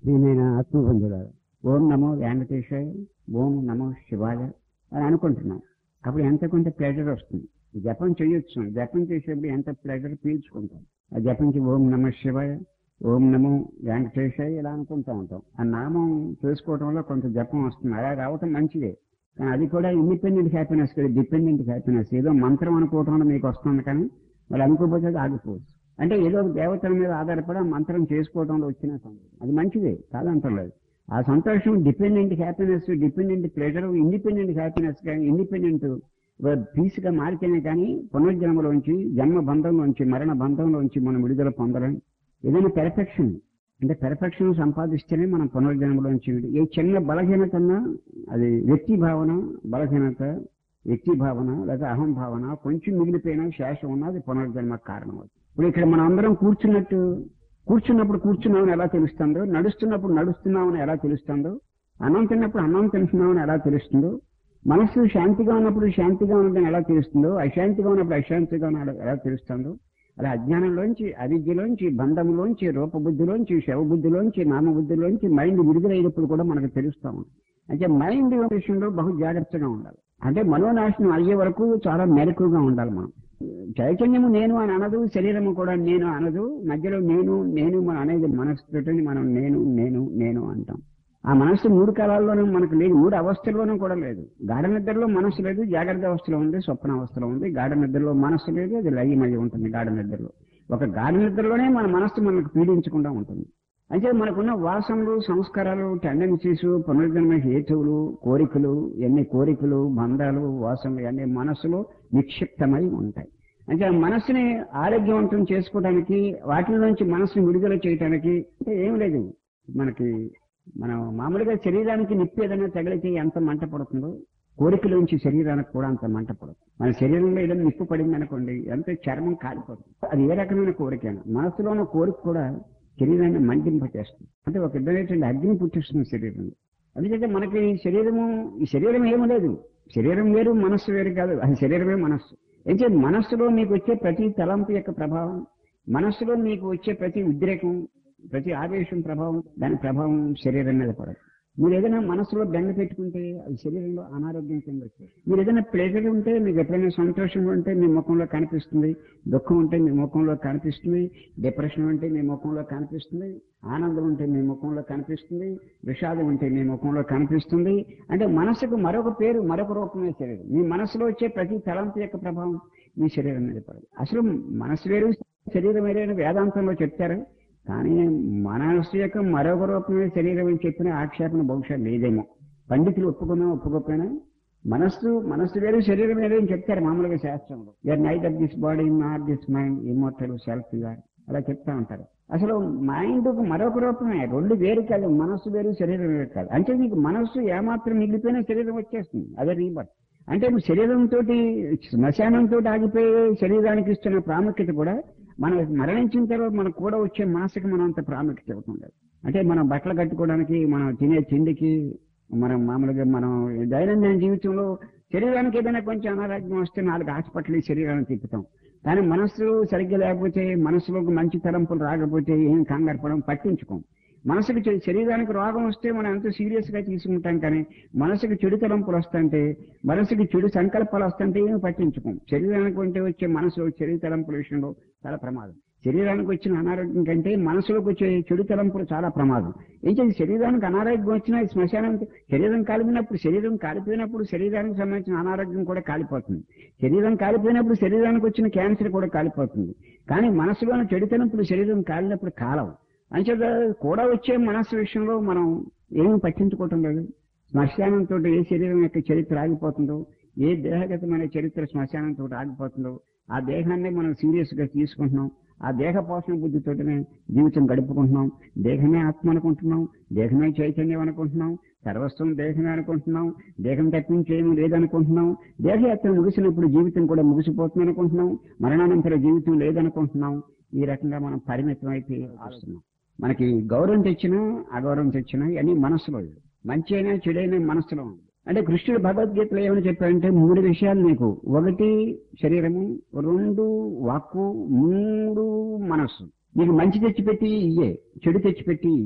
ప్రియమైన ఆత్మబంధువులారు ఓం నమో వెంకటేశాయ ఓం నమో శివాయ అని అనుకుంటున్నాం అప్పుడు ఎంత కొంత ప్లెజర్ వస్తుంది జపం చేయొచ్చు జపం చేసేప్పుడు ఎంత ప్లెజర్ పీల్చుకుంటాం ఆ జపించి ఓం నమ శివాయ ఓం నమో వెంకటేశాయ ఇలా అనుకుంటూ ఉంటాం ఆ నామం చేసుకోవడం వల్ల కొంత జపం వస్తుంది అలా రావటం మంచిదే కానీ అది కూడా ఇండిపెండెంట్ హ్యాపీనెస్ కదా డిపెండెంట్ హ్యాపీనెస్ ఏదో మంత్రం అనుకోవటం వల్ల మీకు వస్తుంది కానీ మరి అనుకోకపోతే అది ఆగిపోవచ్చు అంటే ఏదో ఒక దేవతల మీద ఆధారపడి ఆ మంత్రం చేసుకోవడంలో వచ్చిన సంతోషం అది మంచిదే కాదంటలేదు ఆ సంతోషం dependent happiness dependent pleasure independent happiness కానీ ఇండిపెండెంట్ పీస్ గా మారితేనే కానీ పునర్జన్మలోంచి జన్మ బంధంలోంచి మరణ బంధంలోంచి మనం విడుదల పొందడం ఏదైనా పెర్ఫెక్షన్ అంటే పెర్ఫెక్షన్ సంపాదిస్తేనే మనం పునర్జన్మలోంచి విడు- ఏ చిన్న బలహీనత ఉన్నా అది వ్యక్తి భావన బలహీనత వ్యక్తి భావన లేదా అహం భావన కొంచెం మిగిలిపోయినా శేషం ఉన్నా అది పునర్జన్మ కారణం అవుతుంది ఇప్పుడు ఇక్కడ మనం అందరం కూర్చున్నట్టు కూర్చున్నప్పుడు కూర్చున్నామని ఎలా తెలుస్తుందో నడుస్తున్నప్పుడు నడుస్తున్నామని ఎలా తెలుస్తుందో అన్నం తిన్నప్పుడు అన్నం తింటున్నామని ఎలా తెలుస్తుందో మనస్సు శాంతిగా ఉన్నప్పుడు శాంతిగా ఉన్నదని ఎలా తెలుస్తుందో అశాంతిగా ఉన్నప్పుడు అశాంతిగా ఉన్న ఎలా తెలుస్తుందో అలా అజ్ఞానంలోంచి అవిద్యలోంచి బంధంలోంచి రూపబుద్ధిలోంచి శవబుద్ధిలోంచి నామబుద్ధిలోంచి మైండ్ విడుదలైనప్పుడు కూడా మనకు తెలుస్తా ఉంది అంటే మైండ్ విషయంలో బహు జాగ్రత్తగా ఉండాలి అంటే మనోనాశనం అయ్యే వరకు చాలా మెలకుగా ఉండాలి మనం చైతన్యము నేను అని అనదు శరీరము కూడా నేను అనదు మధ్యలో నేను నేను మన అనేది మనసుతోటి మనం నేను నేను నేను అంటాం ఆ మనస్సు మూడు కాలాల్లోనూ మనకు లేదు మూడు అవస్థల్లోనూ కూడా లేదు గాఢ నిద్రలో మనస్సు లేదు జాగ్రత్త అవస్థలో ఉంది స్వప్న అవస్థలో ఉంది గాఢ నిద్రలో మనస్సు లేదు అది లయమయ్యి ఉంటుంది గాఢ నిద్రలో ఒక గాఢ నిద్రలోనే మన మనస్సు మనకు పీడించకుండా ఉంటుంది అంటే మనకున్న వాసనలు సంస్కారాలు టెండెన్సీస్ పునర్జన్మ హేతువులు కోరికలు ఎన్ని కోరికలు బంధాలు వాసనలు అన్ని మనస్సులో నిక్షిప్తమై ఉంటాయి అంటే ఆ మనస్సుని ఆరోగ్యవంతం చేసుకోవడానికి వాటి నుంచి మనస్సుని విడుదల చేయడానికి అంటే ఏం లేదు మనకి మనం మామూలుగా శరీరానికి నిప్పు ఏదైనా తగిలితే ఎంత మంట పడుతుందో కోరికలోంచి శరీరానికి కూడా అంత మంట పడుతుంది మన శరీరంలో ఏదైనా నిప్పు పడింది అనుకోండి ఎంత చర్మం కాలిపోతుంది అది ఏ రకమైన కోరికైనా మనసులో ఉన్న కోరిక కూడా శరీరాన్ని మంటింపచేస్తుంది అంటే ఒక ఇద్దరు అగ్ని పుట్టిస్తుంది శరీరంలో అందుకంటే మనకి ఈ శరీరము ఈ శరీరం ఏమీ లేదు శరీరం వేరు మనస్సు వేరు కాదు అది శరీరమే మనస్సు అయితే మనస్సులో మీకు వచ్చే ప్రతి తలంపు యొక్క ప్రభావం మనస్సులో మీకు వచ్చే ప్రతి ఉద్రేకం ప్రతి ఆవేశం ప్రభావం దాని ప్రభావం శరీరం మీద పడదు మీరు ఏదైనా మనసులో బెంగ పెట్టుకుంటే అది శరీరంలో అనారోగ్యం కింద వస్తుంది మీరు ఏదైనా ప్లేజర్ ఉంటే మీకు ఎప్పుడైనా సంతోషం ఉంటే మీ ముఖంలో కనిపిస్తుంది దుఃఖం ఉంటే మీ ముఖంలో కనిపిస్తుంది డిప్రెషన్ ఉంటే మీ ముఖంలో కనిపిస్తుంది ఆనందం ఉంటే మీ ముఖంలో కనిపిస్తుంది విషాదం ఉంటే మీ ముఖంలో కనిపిస్తుంది అంటే మనసుకు మరొక పేరు మరొక రూపమే శరీరం మీ మనసులో వచ్చే ప్రతి తలంపు యొక్క ప్రభావం మీ శరీరం మీద పడదు అసలు మనసు వేరు శరీరం వేరే వేదాంతంలో చెప్తారు కానీ మనస్సు యొక్క మరొక రూపమే శరీరం అని చెప్పిన ఆక్షేపణ బహుశా లేదేమో పండితులు ఒప్పుకున్నా ఒప్పుకోకపోయినా మనస్సు మనస్సు వేరు శరీరం వేరు అని చెప్తారు మామూలుగా శాస్త్రంలో you're not of this body not this mind immortal self you are అలా చెప్తా ఉంటారు అసలు మైండ్ మరొక రూపమే రెండు వేరు కాదు మనస్సు వేరు శరీరం వేరు కాదు అంటే నీకు మనస్సు ఏమాత్రం మిగిలిపోయినా శరీరం వచ్చేస్తుంది అదే రీబర్త్ అంటే నువ్వు శరీరంతో శ్మశానంతో ఆగిపోయే శరీరానికి ఇస్తున్న ప్రాముఖ్యత కూడా మనం మరణించిన తర్వాత మనకు కూడా వచ్చే మనసుకి మనం అంత ప్రాముఖ్యత ఇవ్వకుండా అంటే మనం బట్టలు కట్టుకోవడానికి మనం తినే తిండికి మనం మామూలుగా మనం దైనందిన జీవితంలో శరీరానికి ఏదైనా కొంచెం అనారోగ్యం వస్తే నాలుగు హాస్పిటల్ శరీరాన్ని తిప్పుతాం కానీ మనస్సు సరిగ్గా లేకపోతే మనసులోకి మంచి తలంపులు రాకపోతే ఏం కంగారు పడం పట్టించుకోం మనసుకు చె- శరీరానికి రోగం వస్తే మనం ఎంతో సీరియస్ గా తీసుకుంటాం కానీ మనసుకు చెడు తలంపులు వస్తుంటే మనసుకి చెడు సంకల్పాలు వస్తుంటే ఏమి పట్టించుకోం శరీరానికి ఉంటే వచ్చే మనసు చెడు తలంపుల విషయంలో చాలా ప్రమాదం శరీరానికి వచ్చిన అనారోగ్యం కంటే మనసులోకి వచ్చే చెడు తలంపులు చాలా ప్రమాదం ఏం చేసి శరీరానికి అనారోగ్యం వచ్చినా ఈ శ్మశానం శరీరం కాలిపోయినప్పుడు శరీరం కాలిపోయినప్పుడు శరీరానికి సంబంధించిన అనారోగ్యం కూడా కాలిపోతుంది శరీరం కాలిపోయినప్పుడు శరీరానికి వచ్చిన క్యాన్సర్ కూడా కాలిపోతుంది కానీ మనసులోని చెడు తలంపులు శరీరం కాలినప్పుడు కాలవు అంచేత కూడా వచ్చే మనస్సు విషయంలో మనం ఏమీ పట్టించుకోవటం లేదు శ్మశానంతో ఏ శరీరం యొక్క చరిత్ర ఆగిపోతుందో ఏ దేహగతమైన చరిత్ర శ్మశానంతో ఆగిపోతుందో ఆ దేహాన్ని మనం సీరియస్ గా తీసుకుంటున్నాం ఆ దేహ పోషణ బుద్ధితోటనే జీవితం గడుపుకుంటున్నాం దేహమే ఆత్మ అనుకుంటున్నాం దేహమే చైతన్యం అనుకుంటున్నాం సర్వస్వం దేహమే అనుకుంటున్నాం దేహం తప్పించి ఏమీ లేదనుకుంటున్నాం దేహయాత్ర ముగిసినప్పుడు జీవితం కూడా ముగిసిపోతుంది అనుకుంటున్నాం మరణానంతర జీవితం లేదనుకుంటున్నాం ఈ రకంగా మనం పరిమితం అయిపోయి వస్తున్నాం మనకి గౌరవం తెచ్చినా అగౌరవం తెచ్చినా ఇవన్నీ మనసులో ఇవి. మంచి అయినా చెడైనా మనసులో ఉంది అంటే కృష్ణుడు భగవద్గీతలో ఏమని చెప్పాడంటే మూడు విషయాలు నీకు ఒకటి శరీరము రెండు వాక్కు మూడు మనస్సు నీకు మంచి తెచ్చిపెట్టి ఇయ్యే చెడు తెచ్చిపెట్టి ఇయ్యే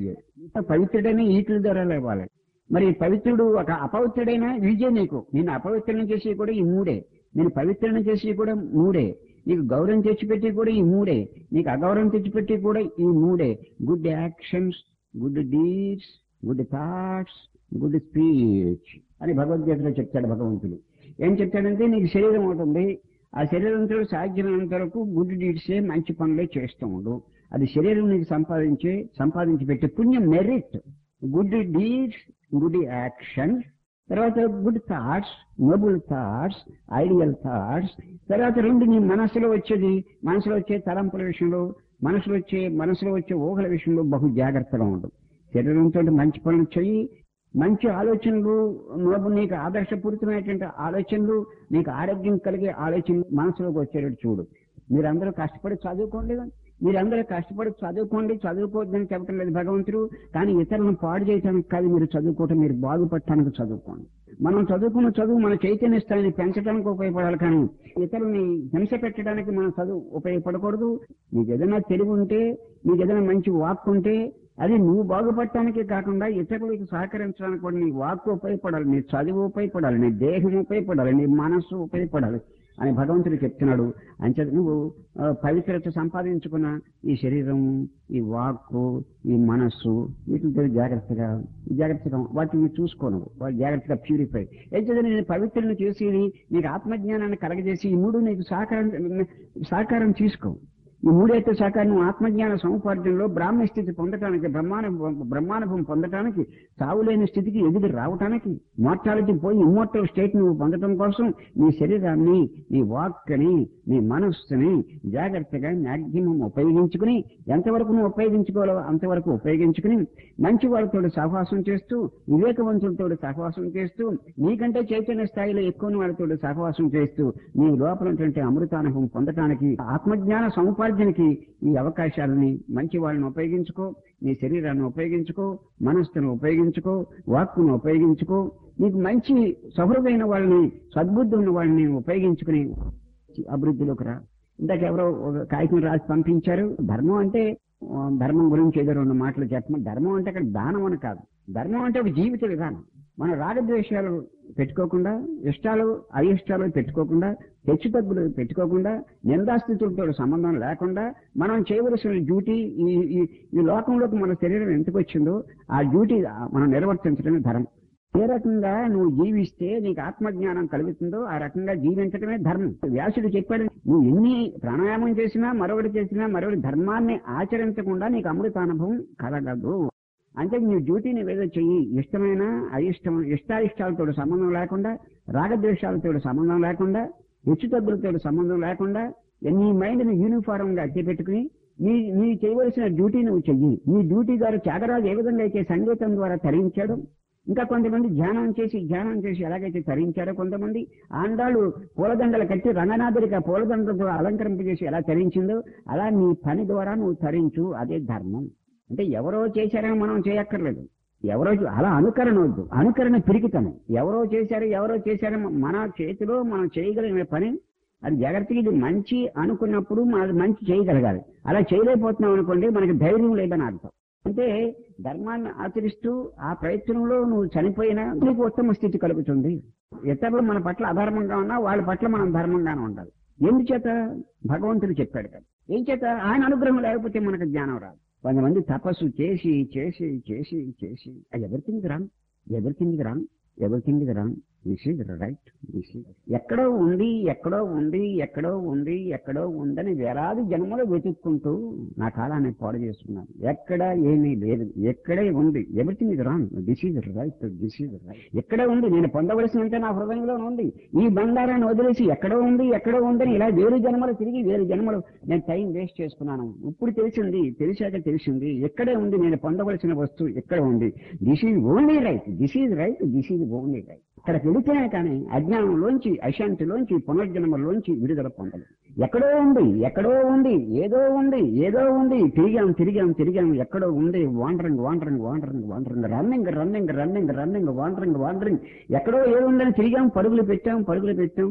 పవిత్రుడైన ఈట్ల ద్వారా లేవాలి మరి పవిత్రుడు ఒక అపవిత్రుడైన విజయ నీకు నేను అపవిత్రులను చేసి కూడా ఈ మూడే నేను పవిత్రులను చేసి కూడా మూడే నీకు గౌరవం తెచ్చిపెట్టి కూడా ఈ మూడే నీకు అగౌరవం తెచ్చిపెట్టి కూడా ఈ మూడే good actions good deeds good thoughts good speech అని భగవద్గీతలో చెప్తాడు భగవంతుడు ఏం చెప్తాడంటే నీకు శరీరం ఉంటుంది ఆ శరీరంతో సాధ్యమైనంత వరకు గుడ్ డీడ్సే మంచి పనులే చేస్తూ ఉండు అది శరీరం నీకు సంపాదించే సంపాదించి పెట్టే పుణ్యం merit good deeds good action తర్వాత good thoughts noble thoughts ideal thoughts తర్వాత రెండు నీ మనసులో వచ్చేది మనసులో వచ్చే తలంపుల విషయంలో మనసులో వచ్చే మనసులో వచ్చే ఊహల విషయంలో బహు జాగ్రత్తగా ఉండు శరీరంతో మంచి పనులు చెయ్యి మంచి ఆలోచనలు నువ్వు నీకు ఆదర్శపూరితమైనటువంటి ఆలోచనలు నీకు ఆరోగ్యం కలిగే ఆలోచనలు మనసులోకి వచ్చేటట్టు చూడు మీరందరూ కష్టపడి చదువుకోండి మీరందరూ కష్టపడి చదువుకోండి చదువుకోవద్దని చెప్పడం లేదు భగవంతుడు కానీ ఇతరులను పాడు చేయడానికి కాదు మీరు చదువుకోవటం మీరు బాగుపడటానికి చదువుకోండి మనం చదువుకున్న చదువు మన చైతన్య స్థాయిని పెంచడానికి ఉపయోగపడాలి కానీ ఇతరులని హింస పెట్టడానికి మన చదువు ఉపయోగపడకూడదు నీకు ఏదైనా తెలివి ఉంటే నీకు ఏదైనా మంచి వాక్ ఉంటే అది నువ్వు బాగుపడటానికే కాకుండా ఇతరులకు సహకరించడానికి కూడా నీ వాక్కు ఉపయోగపడాలి నీ చదువు ఉపయోగపడాలి నీ దేహం ఉపయోగపడాలి నీ మనస్సు ఉపయోగపడాలి అని భగవంతుడు చెప్తున్నాడు అంచేత నువ్వు ఆ, పవిత్రత సంపాదించుకున్న ఈ శరీరం ఈ వాక్కు ఈ మనస్సు వీటితో జాగ్రత్తగా జాగ్రత్తగా వాటిని చూసుకోను వాటి జాగ్రత్తగా ప్యూరిఫై అయితే నేను పవిత్రను చేసి నీకు ఆత్మజ్ఞానాన్ని కలగజేసి ఈ మూడు నీకు సహకారం సహకారం తీసుకో ఈ మూడైతే సహకారం నువ్వు ఆత్మజ్ఞాన సముపార్జనలో బ్రాహ్మ స్థితి పొందటానికి బ్రహ్మానుభవం బ్రహ్మానుభవం పొందటానికి సావులేని స్థితికి ఎదుగు రావటానికి మార్టాలిటీ పోయి ఇమ్మోర్టల్ స్టేట్ నువ్వు పొందటం కోసం నీ శరీరాన్ని నీ వాక్ని నీ మనస్సుని జాగ్రత్తగా మ్యాక్సిమం ఉపయోగించుకుని ఎంతవరకు నువ్వు ఉపయోగించుకోవాలో అంతవరకు ఉపయోగించుకుని మంచి వాళ్ళతో సహవాసం చేస్తూ వివేకవంతులతో సహవాసం చేస్తూ నీకంటే చైతన్య స్థాయిలో ఎక్కువ వాళ్ళతో సహవాసం చేస్తూ నీ లోపల ఉన్నటువంటి అమృతానుభవం పొందటానికి ఆత్మజ్ఞాన సముపార్జనకి ఈ అవకాశాలని మంచి వాళ్ళని ఉపయోగించుకో నీ శరీరాన్ని ఉపయోగించుకో మనస్సును ఉపయోగించుకో వాక్కును ఉపయోగించుకో నీకు మంచి సహృదైన వాళ్ళని సద్బుద్ధి ఉన్న వాళ్ళని ఉపయోగించుకుని అభివృద్ధిలోకి రా ఇందాక ఎవరో ఒక కాగితం రాసి పంపించారు ధర్మం అంటే ఆ, ధర్మం గురించి ఏదో రెండు మాటలు చెప్పమని ధర్మం అంటే అక్కడ దానం అని కాదు ధర్మం అంటే ఒక జీవిత విధానం మన రాగద్వేషాలు పెట్టుకోకుండా ఇష్టాలు అయిష్టాలు పెట్టుకోకుండా హెచ్చుతగ్గులు పెట్టుకోకుండా నిందాస్థితులతో సంబంధం లేకుండా మనం చేయవలసిన డ్యూటీ ఈ ఈ- ఈ లోకంలోకి మన శరీరం ఎందుకు వచ్చిందో ఆ డ్యూటీ మనం నిర్వర్తించడమే ధర్మం ఏ రకంగా నువ్వు జీవిస్తే నీకు ఆత్మజ్ఞానం కలుగుతుందో ఆ రకంగా జీవించడమే ధర్మం వ్యాసుడు చెప్పాడు నువ్వు ఎన్ని ప్రాణాయామం చేసినా మరొకటి చేసినా మరొకటి ధర్మాన్ని ఆచరించకుండా నీకు అమృతానుభవం కలగదు అంటే నీ డ్యూటీ నువ్వేదో చెయ్యి ఇష్టమైన అయిష్టం ఇష్టాయిష్టాలతో సంబంధం లేకుండా రాగద్వేషాలతో సంబంధం లేకుండా హెచ్చుతగ్గులతో సంబంధం లేకుండా నీ మైండ్ని యూనిఫారం గా అట్టి పెట్టుకుని నీ నీ చేయవలసిన డ్యూటీ నువ్వు చెయ్యి నీ డ్యూటీ ద్వారా త్యాగరాజు ఏ విధంగా అయితే సంగీతం ద్వారా తరించాడు ఇంకా కొంతమంది ధ్యానం చేసి ధ్యానం చేసి ఎలాగైతే తరించారో కొంతమంది ఆండాళ్ళు పూలదండలు కట్టి రంగనాథుడిగా పూలదండలతో అలంకరింపజేసి ఎలా తరించిందో అలా నీ పని ద్వారా నువ్వు తరించు అదే ధర్మం అంటే ఎవరో చేశారని మనం చేయక్కర్లేదు ఎవరో చే- అలా అనుకరణ వద్దు అనుకరణ పిరికితనం ఎవరో చేశారు ఎవరో చేశారని మన చేతిలో మనం చేయగలిగిన పని అది జాగ్రత్తగా ఇది మంచి అనుకున్నప్పుడు మనం మంచి చేయగలగాలి అలా చేయలేకపోతున్నాం అనుకోండి మనకి ధైర్యం లేదని అర్థం అంటే ధర్మాన్ని ఆచరిస్తూ ఆ ప్రయత్నంలో నువ్వు చనిపోయినా నీకు ఉత్తమ స్థితి కలుగుతుంది ఇతరులు మన పట్ల అధర్మంగా ఉన్నా వాళ్ళ పట్ల మనం ధర్మంగానే ఉండాలి ఎందుచేత భగవంతుడు చెప్పాడు కదా ఏం చేత ఆయన అనుగ్రహం లేకపోతే మనకు జ్ఞానం రాదు కొంతమంది తపస్సు చేసి చేసి చేసి చేసి ఎవరికింది రామ్ ఎవరికింది రామ్ ఎవరికింది రామ్ this is right this is ఎక్కడో ఉంది ఎక్కడో ఉంది ఎక్కడో ఉంది ఎక్కడో ఉందని వేలాది జన్మలు వెతుక్కుంటూ నా కాలాన్ని పాడు చేసుకున్నాను ఎక్కడ ఏమీ లేదు ఎక్కడే ఉంది ఎవ్రీథింగ్ ఇది wrong this is right this is right ఎక్కడే ఉంది నేను పొందవలసినంత నా హృదయంలో ఉంది ఈ బండారాన్ని వదిలేసి ఎక్కడో ఉంది ఎక్కడో ఉందని ఇలా వేరు జన్మలు తిరిగి వేరు జన్మలు నేను టైం వేస్ట్ చేసుకున్నాను ఇప్పుడు తెలిసింది తెలిసాక తెలిసింది ఎక్కడే ఉంది నేను పొందవలసిన వస్తువు ఎక్కడ ఉంది this is only right this is right this is only right అక్కడికి వెళితేనే కానీ అజ్ఞానంలోంచి అశాంతిలోంచి పునర్జన్మలోంచి విడుదల పొందలేదు ఎక్కడో ఉంది ఎక్కడో ఉంది ఏదో ఉంది ఏదో ఉంది తిరిగాం తిరిగాం తిరిగాం ఎక్కడో ఉంది wandering wandering wandering wandering running running running running wandering wandering ఎక్కడో ఏదో ఉందని తిరిగాం పరుగులు పెట్టాం పరుగులు పెట్టాం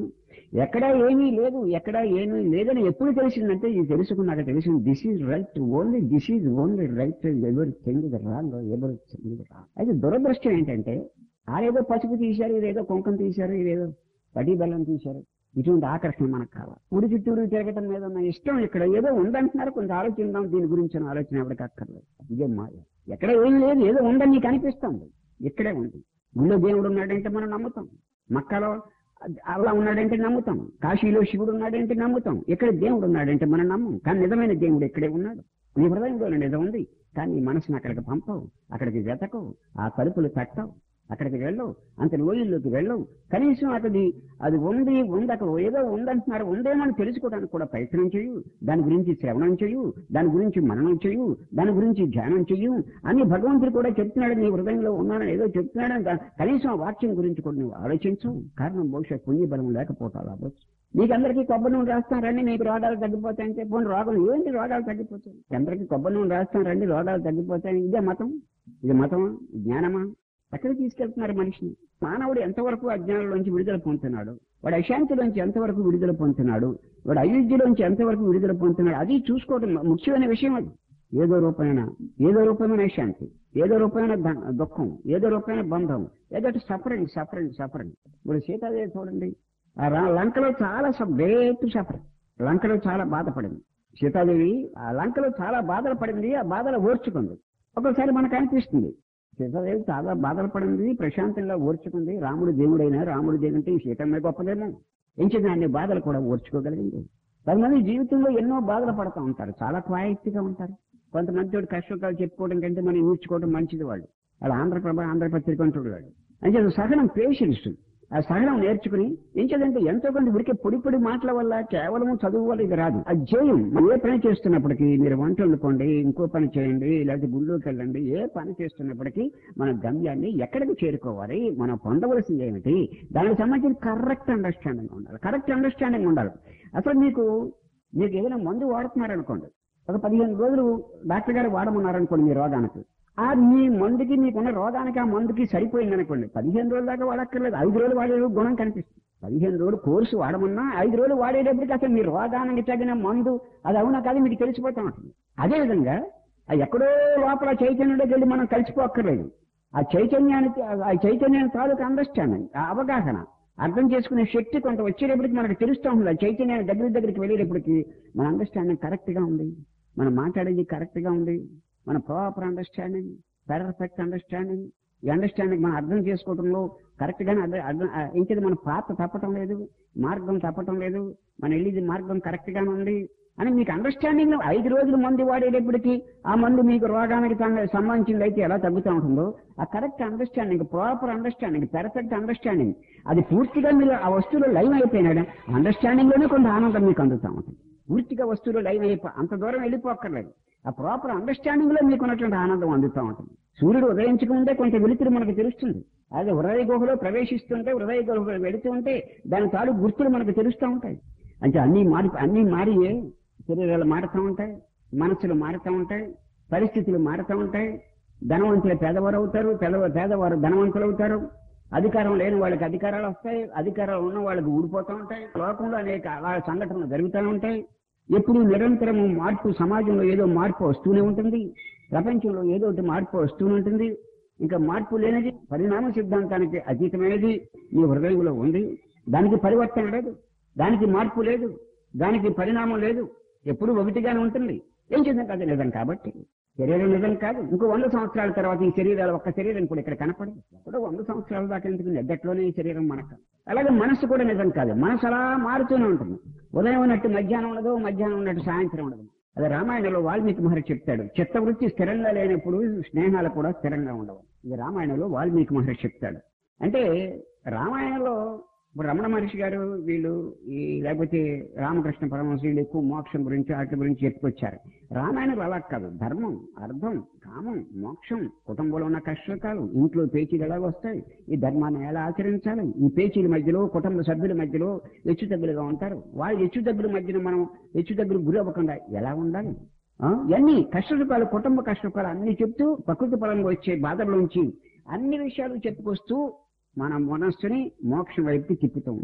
ఎక్కడా ఏమీ లేదు ఎక్కడా ఏమీ లేదని ఎప్పుడు తెలిసిందంటే ఇది తెలుసుకున్నాక తెలిసింది this is right only this is only right ఎవరి చెంది రాంగ్ ఎవరి చెంది రాంగ్ అయితే దురదృష్టం ఏంటంటే ఆరేదో పసుపు తీశారు ఇదేదో కుంకం తీశారు ఇదేదో పడి బెల్లం తీశారు ఇటువంటి ఆకర్షణ మనకు కావాలి ఉడి చుట్టూరు తిరగటం మీద ఉన్న ఇష్టం ఇక్కడ ఏదో ఉందంటున్నారు కొంచెం ఆలోచిద్దాం దీని గురించి ఆలోచన ఎవరికి అక్కర్లేదు ఇదే మాయ ఎక్కడ ఏం లేదు ఏదో ఉందని నీకు అనిపిస్తుంది ఇక్కడే ఉంది గుళ్ళో దేవుడు ఉన్నాడంటే మనం నమ్ముతాం మక్కలో అల్లా ఉన్నాడంటే నమ్ముతాం కాశీలో శివుడు ఉన్నాడంటే నమ్ముతాం ఇక్కడ దేవుడు ఉన్నాడంటే మనం నమ్మం కానీ నిజమైన దేవుడు ఇక్కడే ఉన్నాడు నీ హృదయంలో నిజం ఉంది కానీ నీ మనసును అక్కడికి పంపవు అక్కడికి వెతకవు ఆ తలుపులు తట్టవు అక్కడికి వెళ్ళవు అంత లోయల్లోకి వెళ్ళవు కనీసం అతది అది ఉంది ఉండక ఏదో ఉందంటున్నారు ఉందేమని తెలుసుకోవడానికి కూడా ప్రయత్నం చేయు దాని గురించి శ్రవణం చేయు దాని గురించి మననం చేయు దాని గురించి ధ్యానం చేయు అని భగవంతుడు కూడా చెప్తున్నాడు నీ హృదయంలో ఉన్నానని ఏదో చెప్తున్నాడని దా- కనీసం ఆ వాక్యం గురించి కూడా నువ్వు ఆలోచించు కారణం బహుశా పుణ్యబలం లేకపోవటాలు అవ్వచ్చు మీకు అందరికీ కొబ్బరి నూనె రాస్తాం రండి మీకు రోగాలు తగ్గిపోతాయంటే పోనీ రోగం ఏంటి రోగాలు తగ్గిపోతాయి అందరికీ కొబ్బరి నూనె రాస్తాం రండి రోగాలు తగ్గిపోతాయి ఇదే మతం ఇది మతమా జ్ఞానమా ఎక్కడ తీసుకెళ్తున్నారు మనిషిని మానవుడు ఎంతవరకు అజ్ఞానంలోంచి విడుదల పొందుతున్నాడు వాడు అశాంతిలోంచి ఎంతవరకు విడుదల పొందుతున్నాడు వాడు అయోధ్యలోంచి ఎంతవరకు విడుదల పొందుతున్నాడు అది చూసుకోవడం ముఖ్యమైన విషయం అది ఏదో రూపమైన ఏదో రూపమైన శాంతి ఏదో రూపమైన ద- దుఃఖం ఏదో రూపమైన బంధం ఏదో సఫరింగ్ సఫరింగ్ సఫరింగ్ ఇప్పుడు సీతాదేవి చూడండి ఆ రా- లంకలో చాలా గ్రేట్ సఫరింగ్ లంకలో చాలా బాధపడింది సీతాదేవి ఆ లంకలో చాలా బాధలు పడింది ఆ బాధలు ఓర్చుకుంది ఒకసారి మనకు అనిపిస్తుంది సీతాదేవి చాలా బాధలు పడింది ప్రశాంతంగా ఓర్చుకుంది రాముడు దేవుడైనా రాముడు దేవుడంటే ఈ సీతమ్మ గొప్పదేమో ఎంచిన అన్ని బాధలు కూడా ఓర్చుకోగలిగింది కొంతమంది జీవితంలో ఎన్నో బాధలు పడుతూ ఉంటారు చాలా క్వాయిట్గా ఉంటారు కొంతమంది తోటి కష్టకాలు చెప్పుకోవడం కంటే మనం ఊర్చుకోవడం మంచిది వాళ్ళు వాళ్ళు ఆంధ్రప్రభ ఆంధ్రపత్రిక అంటాడు వాడు అంటే సహనం పేషెన్స్ ఆ సహనం నేర్చుకుని ఏం చేద్దంటే ఎంతో కొంత ఉడికే పొడి పొడి మాటల వల్ల కేవలం చదువు వల్ల ఇది రాదు అది చేయం మనం ఏ పని చేస్తున్నప్పటికీ మీరు వంట వండుకోండి ఇంకో పని చేయండి లేకపోతే గుళ్ళోకి వెళ్ళండి ఏ పని చేస్తున్నప్పటికీ మన గమ్యాన్ని ఎక్కడికి చేరుకోవాలి మనం పొందవలసింది ఏమిటి దానికి సంబంధించిన కరెక్ట్ అండర్స్టాండింగ్ ఉండాలి కరెక్ట్ అండర్స్టాండింగ్ ఉండాలి అసలు మీకు మీకు ఏదైనా మందు వాడుతున్నారనుకోండి ఒక పదిహేను రోజులు డాక్టర్ గారు వాడమన్నారనుకోండి మీ రోగానికి ఆ మీ మందుకి మీకున్న రోగానికి ఆ మందుకి సరిపోయింది అనుకోండి పదిహేను రోజుల దాకా వాడక్కర్లేదు ఐదు రోజులు వాడే గుణం కనిపిస్తుంది పదిహేను రోజులు కోర్సు వాడమన్నా ఐదు రోజులు వాడేటప్పటికి అసలు మీ రోగానికి తగిన మందు అది అవునా కాదు మీకు తెలిసిపోతా ఉంటుంది అదేవిధంగా ఆ ఎక్కడో లోపల చైతన్యంలోకి వెళ్ళి మనం కలిసిపోక్కర్లేదు ఆ చైతన్యానికి ఆ చైతన్యానికి తాలూకు అండర్స్టాండింగ్ ఆ అవగాహన అర్థం చేసుకునే శక్తి కొంత వచ్చేటప్పటికి మనకు తెలుస్తూ ఉంటుంది ఆ చైతన్యాన్ని దగ్గర దగ్గరికి వెళ్ళేటప్పటికి మన అండర్స్టాండింగ్ కరెక్ట్ గా ఉంది మనం మాట్లాడేది కరెక్ట్ గా ఉంది మన ప్రాపర్ అండర్స్టాండింగ్ పర్ఫెక్ట్ అండర్స్టాండింగ్ ఈ అండర్స్టాండింగ్ మనం అర్థం చేసుకోవడంలో కరెక్ట్ గానే అర్థం అర్థం ఇంకేది మన పాత తప్పటం లేదు మార్గం తప్పటం లేదు మన వెళ్ళేది మార్గం కరెక్ట్ గానే ఉంది అని మీకు అండర్స్టాండింగ్ ఐదు రోజులు మందు వాడేటప్పటికి ఆ మందు మీకు రోగానికి తం- సంబంధించింది అయితే ఎలా తగ్గుతూ ఉంటుందో ఆ correct understanding proper understanding perfect understanding అది పూర్తిగా మీరు ఆ వస్తువులో లైవ్ అయిపోయినాడు అండర్స్టాండింగ్ లోనే కొంత ఆనందం మీకు అందుతూ ఉంటుంది పూర్తిగా వస్తువులో లైవ్ అయిపో అంత దూరం వెళ్ళిపోక్కర్లేదు ఆ ప్రాపర్ అండర్స్టాండింగ్ లో మీకు ఉన్నటువంటి ఆనందం అందుతూ ఉంటుంది సూర్యుడు ఉదయించకముందే కొంత వెలుతురు మనకు తెలుస్తుంది అదే హృదయ గుహలో ప్రవేశిస్తుంటే హృదయ గుహలో వెళుతూ ఉంటే దాని తాలూ గుర్తులు మనకు తెలుస్తూ ఉంటాయి అంటే అన్ని మారి అన్ని మారియే శరీరాలు మారుతూ ఉంటాయి మనస్సులు మారుతూ ఉంటాయి పరిస్థితులు మారుతూ ఉంటాయి ధనవంతులు పేదవారు అవుతారు పేదవ పేదవారు ధనవంతులు అవుతారు అధికారం లేని వాళ్ళకి అధికారాలు వస్తాయి అధికారాలు ఉన్న వాళ్ళకి ఊడిపోతూ ఉంటాయి లోకంలో అనేక అలా సంఘటనలు జరుగుతూ ఉంటాయి ఎప్పుడు నిరంతరము మార్పు సమాజంలో ఏదో మార్పు వస్తూనే ఉంటుంది ప్రపంచంలో ఏదో ఒకటి మార్పు వస్తూనే ఉంటుంది ఇంకా మార్పు లేనిది పరిణామ సిద్ధాంతానికి అతీతమైనది మీ హృదయంలో ఉంది దానికి పరివర్తన లేదు దానికి మార్పు లేదు దానికి పరిణామం లేదు ఎప్పుడు ఒకటిగానే ఉంటుంది ఏం చేద్దాం కాదు నిజం కాబట్టి శరీరం నిజం కాదు ఇంకో వంద సంవత్సరాల తర్వాత ఈ శరీరాలు ఒక్క శరీరం కూడా ఇక్కడ కనపడదు ఎప్పుడో వంద సంవత్సరాల దాకా ఎందుకు నిద్దట్లోనే ఈ శరీరం మనకు అలాగే మనసు కూడా నిజం కాదు మనసు అలా మారుతూనే ఉంటుంది ఉదయం ఉన్నట్టు మధ్యాహ్నం ఉండదు మధ్యాహ్నం ఉన్నట్టు సాయంత్రం ఉండదు అదే రామాయణంలో వాల్మీకి మహర్షి చెప్తాడు చిత్తవృత్తి స్థిరంగా లేనప్పుడు స్నేహాలు కూడా స్థిరంగా ఉండవు ఇది రామాయణంలో వాల్మీకి మహర్షి చెప్తాడు అంటే రామాయణంలో ఇప్పుడు రమణ మహర్షి గారు వీళ్ళు ఈ లేకపోతే రామకృష్ణ పరమహంస వీళ్ళు ఎక్కువ మోక్షం గురించి వాటి గురించి చెప్పుకొచ్చారు రామాయణంలో అలా కాదు ధర్మం అర్థం కామం మోక్షం కుటుంబంలో ఉన్న కష్టకాలు ఇంట్లో పేచీలు ఎలా వస్తాయి ఈ ధర్మాన్ని ఎలా ఆచరించాలి ఈ పేచీల మధ్యలో కుటుంబ సభ్యుల మధ్యలో హెచ్చుతగ్గులుగా ఉంటారు వాళ్ళు హెచ్చుతగ్గుల మధ్యన మనం హెచ్చుతగ్గులు గురి అవ్వకుండా ఎలా ఉండాలి ఆ? ఇవన్నీ కష్టసుఖాలు కుటుంబ కష్టసుఖాలు అన్ని చెప్తూ ప్రకృతి పరంగా వచ్చే బాధల్లోంచి అన్ని విషయాలు చెప్పుకొస్తూ మన మనస్సుని మోక్షం వైపుకి తిప్పుతూ ఉంటాడు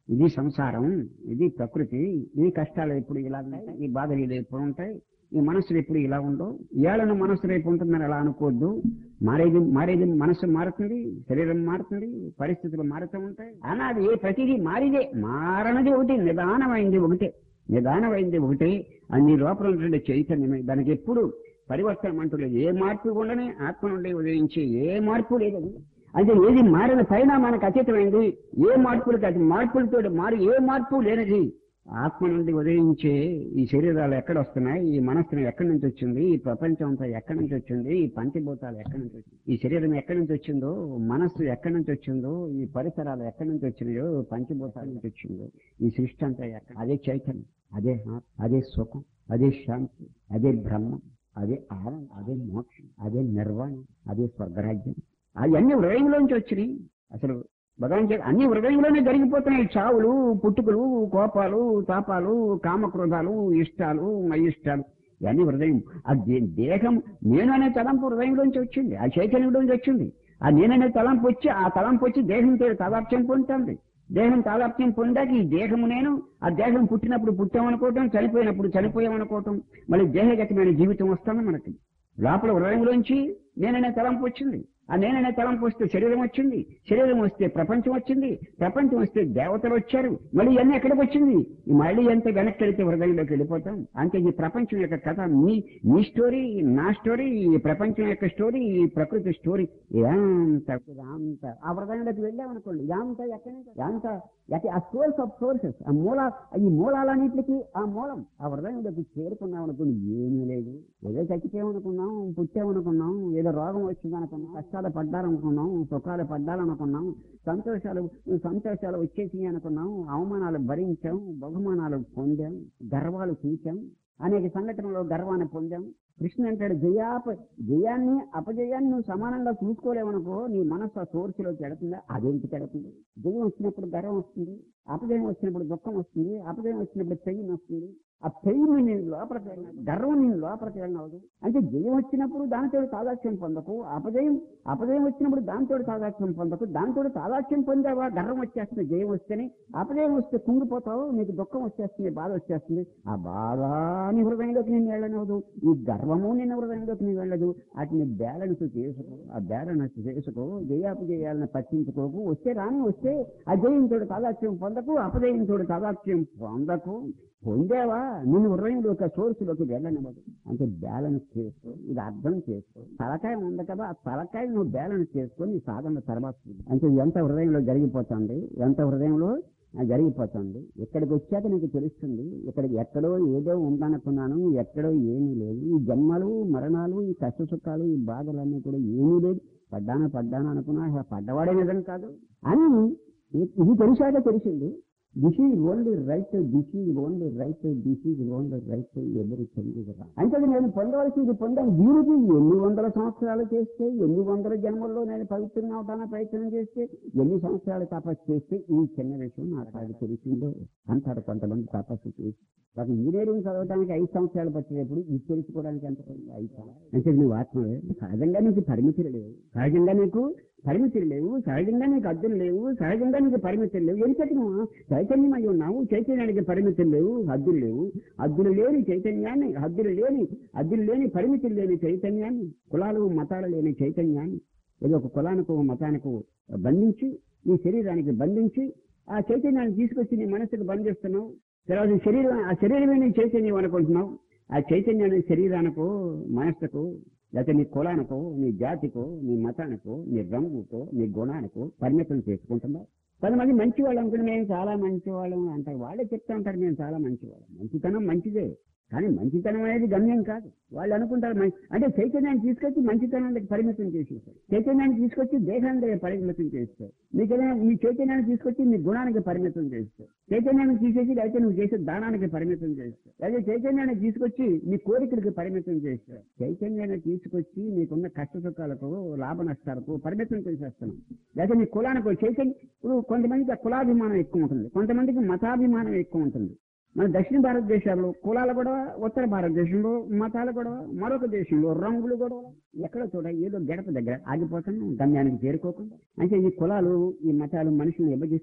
ఇది సంసారం ఇది ప్రకృతి ఈ కష్టాలు ఎప్పుడు ఇలా ఉంటాయి ఈ బాధలు ఇది ఎప్పుడు ఉంటాయి ఈ మనస్సులు ఎప్పుడు ఇలా ఉండవు ఏళ్ళను మనస్సు రేపు ఉంటుందని అలా అనుకోవద్దు మారేది మారేది మనస్సు మారుతుంది శరీరం మారుతుంది పరిస్థితులు మారుతూ ఉంటాయి అన్నది ఏ ప్రతిదీ మారిదే మారనది ఒకటి నిదానమైంది ఒకటే నిదానమైంది ఒకటి అన్ని లోపల ఉన్నటువంటి చైతన్యమే దానికి ఎప్పుడు పరివర్తనం అంటూ లేదు ఏ మార్పు ఉండని ఆత్మ నుండి ఉదయించి ఏ మార్పు లేదు అది. అంటే ఏది మారిన పరిణామానికి అతీతమైంది ఏ మార్పులకి అది మార్పులతో మారి ఏ మార్పు లేనిది ఆత్మ నుండి ఉదయించే ఈ శరీరాలు ఎక్కడ వస్తున్నాయి ఈ మనస్సును ఎక్కడి నుంచి వచ్చింది ఈ ప్రపంచం అంతా ఎక్కడి నుంచి వచ్చింది ఈ పంచభూతాలు ఎక్కడి నుంచి వచ్చింది ఈ శరీరం ఎక్కడి నుంచి వచ్చిందో మనస్సు ఎక్కడి నుంచి వచ్చిందో ఈ పరిసరాలు ఎక్కడి నుంచి వచ్చినాయో పంచభూతాల నుంచి వచ్చిందో ఈ సృష్టి అంతా ఎక్కడ అదే చైతన్యం అదే ఆత్మ, అదే సుఖం అదే శాంతి అదే బ్రహ్మం అదే ఆనందం అదే మోక్షం అదే నిర్వాణం అదే స్వర్గరాజ్యం అవన్నీ హృదయంలోంచి వచ్చినాయి అసలు భగవాన్ చెప్ప- అన్ని హృదయంలోనే జరిగిపోతున్నాయి చావులు పుట్టుకలు కోపాలు తాపాలు కామక్రోధాలు ఇష్టాలు అయిష్టాలు ఇవన్నీ హృదయం ఆ దే- దేహం నేను అనే తలంపు హృదయంలోంచి వచ్చింది ఆ చైతన్యంలోంచి వచ్చింది ఆ నేననే తలంపు వచ్చి ఆ తలంపు వచ్చి దేహంతో తాదాప్యం పొందుతుంది దేహం తాదాప్యం పొందాక ఈ దేహము నేను ఆ దేహం పుట్టినప్పుడు పుట్టామనుకోవటం చనిపోయినప్పుడు చనిపోయామనుకోవటం మళ్ళీ దేహగతమైన జీవితం వస్తుంది మనకి లోపల హృదయంలోంచి నేననే తలంపు వచ్చింది ఆ నేననే తలంపు వస్తే శరీరం వచ్చింది శరీరం వస్తే ప్రపంచం వచ్చింది ప్రపంచం వస్తే దేవతలు వచ్చారు మళ్ళీ ఇవన్నీ ఎక్కడికి వచ్చింది ఈ మళ్ళీ ఎంత వెనక్కి వెళితే హృదయంలోకి వెళ్ళిపోతాం అంటే ఈ ప్రపంచం యొక్క కథ మీ మీ స్టోరీ నా స్టోరీ ఈ ప్రపంచం యొక్క స్టోరీ ఈ ప్రకృతి స్టోరీ ఇదంత ఇదంతా ఆ హృదయంలోకి వెళ్ళామనుకోండి ఇదంతా ఎక్కడి నుంచి ఇదంతా ఎక్క- ఆ సోర్స్ ఆఫ్ సోర్సెస్ ఆ మూల ఈ మూలాలన్నింటికి ఆ మూలం ఆ హృదయంలోకి చేరుకున్నాం అనుకోండి ఏమీ లేదు ఏదో చచ్చిపోయామనుకున్నాం పుట్టామనుకున్నాం ఏదో రోగం వచ్చిందనుకున్నాం కష్టాలు పడ్డారనుకున్నాం సుఖాలు పడ్డాలనుకున్నాం సంతోషాలు సంతోషాలు వచ్చేసినాయి అనుకున్నాం అవమానాలు భరించాం బహుమానాలు పొందాం గర్వాలు చూచాం అనేక సంఘటనలో గర్వాన్ని పొందాం కృష్ణ అంటాడు జయాప జయాన్ని అపజయాన్ని నువ్వు సమానంగా చూసుకోలేవనుకో నీ మనస్సు ఆ సోర్సులోకి వెళుతుందా అదేంటి వెళుతుంది జయం వచ్చినప్పుడు గర్వం వస్తుంది అపజయం వచ్చినప్పుడు దుఃఖం వస్తుంది అపజయం వచ్చినప్పుడు పెయిన్ వస్తుంది ఆ పెయిన్ నేను లోపలికి వెళ్ళిన గర్వం నేను లోపలికి వెళ్ళినవదు అంటే జయం వచ్చినప్పుడు దానితో తాదాత్యం పొందకు అపజయం అపజయం వచ్చినప్పుడు దానితో తాదాత్యం పొందకు దానితో తాదాత్యం పొందావా గర్వం వచ్చేస్తుంది జయం వస్తేనే అపజయం వస్తే కుంగిపోతావు నీకు దుఃఖం వచ్చేస్తుంది బాధ వచ్చేస్తుంది ఆ బాధ నీ హృదయంలోకి నేను వెళ్ళనవదు ఈ గర్వము నిన్న హృదయంలోకి నేను వెళ్ళదు వాటిని బ్యాలెన్స్ చేసుకో ఆ బ్యాలెన్స్ చేసుకో జయాపజయాలను పట్టించుకోకు వస్తే రాని వస్తే అజయంతోడు తాదాత్యం పొందకు అపజయంతోడు తాదాత్యం పొందకు పొందేవా నేను హృదయంలోకి ఆ సోర్సులోకి వెళ్ళనివ్వదు అంటే బ్యాలెన్స్ చేసుకో ఇది అర్థం చేసుకో తలకాయ ఉంది కదా ఆ తలకాయ నువ్వు బ్యాలెన్స్ చేసుకొని నీ సాధన తర్వాత చూడు. అంటే ఎంత హృదయంలో జరిగిపోతుంది ఎంత హృదయంలో ఆ, జరిగిపోతుంది ఇక్కడికి వచ్చాక నీకు తెలుస్తుంది ఇక్కడికి ఎక్కడో ఏదో ఉందనుకున్నాను ఎక్కడో ఏమీ లేదు ఈ జన్మలు మరణాలు ఈ కష్ట సుఖాలు ఈ బాధలన్నీ కూడా ఏమీ లేదు పడ్డాను పడ్డాను అనుకున్నా అసలు పడ్డవాడే నిజం కాదు అని ఇ- ఇది తెలిసాక తెలిసింది this is only right this is only right this is only right ఎవరు తెలియదు అంటే అది నేను పొందవలసింది పొందాను దీనికి ఎన్ని వందల సంవత్సరాలు చేస్తే ఎన్ని వందల జన్మల్లో నేను పవిత్రంగా అవడానికి ప్రయత్నం చేస్తే ఎన్ని సంవత్సరాలు తపస్సు చేస్తే ఈ చిన్న విషయం నాకు అది తెలిసిందో అంటారు కొంతమంది తపస్సు చేసి ఒక ఇంజనీరింగ్ చదవడానికి ఐదు సంవత్సరాలు పట్టేటప్పుడు ఇది తెలుసుకోవడానికి ఎంత పడింది? ఐదు సంవత్సరాలు అంటే నువ్వు ఆత్మవే సహజంగా నీకు పరిమితులు లేవు సహజంగా నీకు పరిమితులు లేవు సహజంగా నీకు అడ్డులు లేవు సహజంగా నీకు పరిమితులు లేవు ఎందుకంటే నువ్వు చైతన్యం అయి ఉన్నావు చైతన్యానికి పరిమితులు లేవు హద్దులు లేవు హద్దులు లేని చైతన్యాన్ని హద్దులు లేని హద్దులు లేని పరిమితులు లేని చైతన్యాన్ని కులాలు మతాలు లేని చైతన్యాన్ని ఏదో ఒక కులానికి ఒక మతానికి బంధించి నీ శరీరానికి బంధించి ఆ చైతన్యాన్ని తీసుకొచ్చి నీ మనసుకు బంధిస్తున్నావు తర్వాత ఈ శరీరం ఆ శరీరమే నీ చైతన్యం అనుకుంటున్నావు ఆ చైతన్యాన్ని శరీరానికో మనస్సుకు లేకపోతే నీ కులానికో నీ జాతికో నీ మతానికో నీ రంగుకో నీ గుణానికో పరిమితం చేసుకుంటున్నావు కొంతమంది మంచి వాళ్ళు అనుకుని మేము చాలా మంచి వాళ్ళం అంటారు వాళ్ళే చెప్తా ఉంటారు మేము చాలా మంచి వాళ్ళం మంచితనం మంచిదే కానీ మంచితనం అనేది గమ్యం కాదు వాళ్ళు అనుకుంటారు మం- అంటే చైతన్యాన్ని తీసుకొచ్చి మంచితనానికి పరిమితం చేసేస్తారు చైతన్యాన్ని తీసుకొచ్చి దేహానికి పరిమితం చేస్తారు నీకేదైనా నీ చైతన్యాన్ని తీసుకొచ్చి నీ గుణానికి పరిమితం చేస్తారు చైతన్యాన్ని తీసేసి అయితే నువ్వు చేసే దానానికి పరిమితం చేస్తారు అయితే చైతన్యాన్ని తీసుకొచ్చి నీ కోరికలకు పరిమితం చేస్తారు చైతన్యాన్ని తీసుకొచ్చి నీకున్న కష్ట సుఖాలకు లాభ నష్టాలకు పరిమితం చేసేస్తున్నాం లేకపోతే నీ కులానికి చైతన్యం ఇప్పుడు కొంతమందికి ఆ కులాభిమానం ఎక్కువ ఉంటుంది కొంతమందికి మతాభిమానం ఎక్కువ ఉంటుంది మన దక్షిణ భారతదేశాల్లో కులాలు కూడా ఉత్తర భారతదేశంలో మతాలు కూడా మరొక దేశంలో రంగులు కూడా ఎక్కడో చూడ ఏదో గడప దగ్గర ఆగిపోతున్నాం గమ్యానికి చేరుకోకుండా అంటే ఈ కులాలు ఈ మతాలు మనుషుల్ని విభజిస్తున్నాయి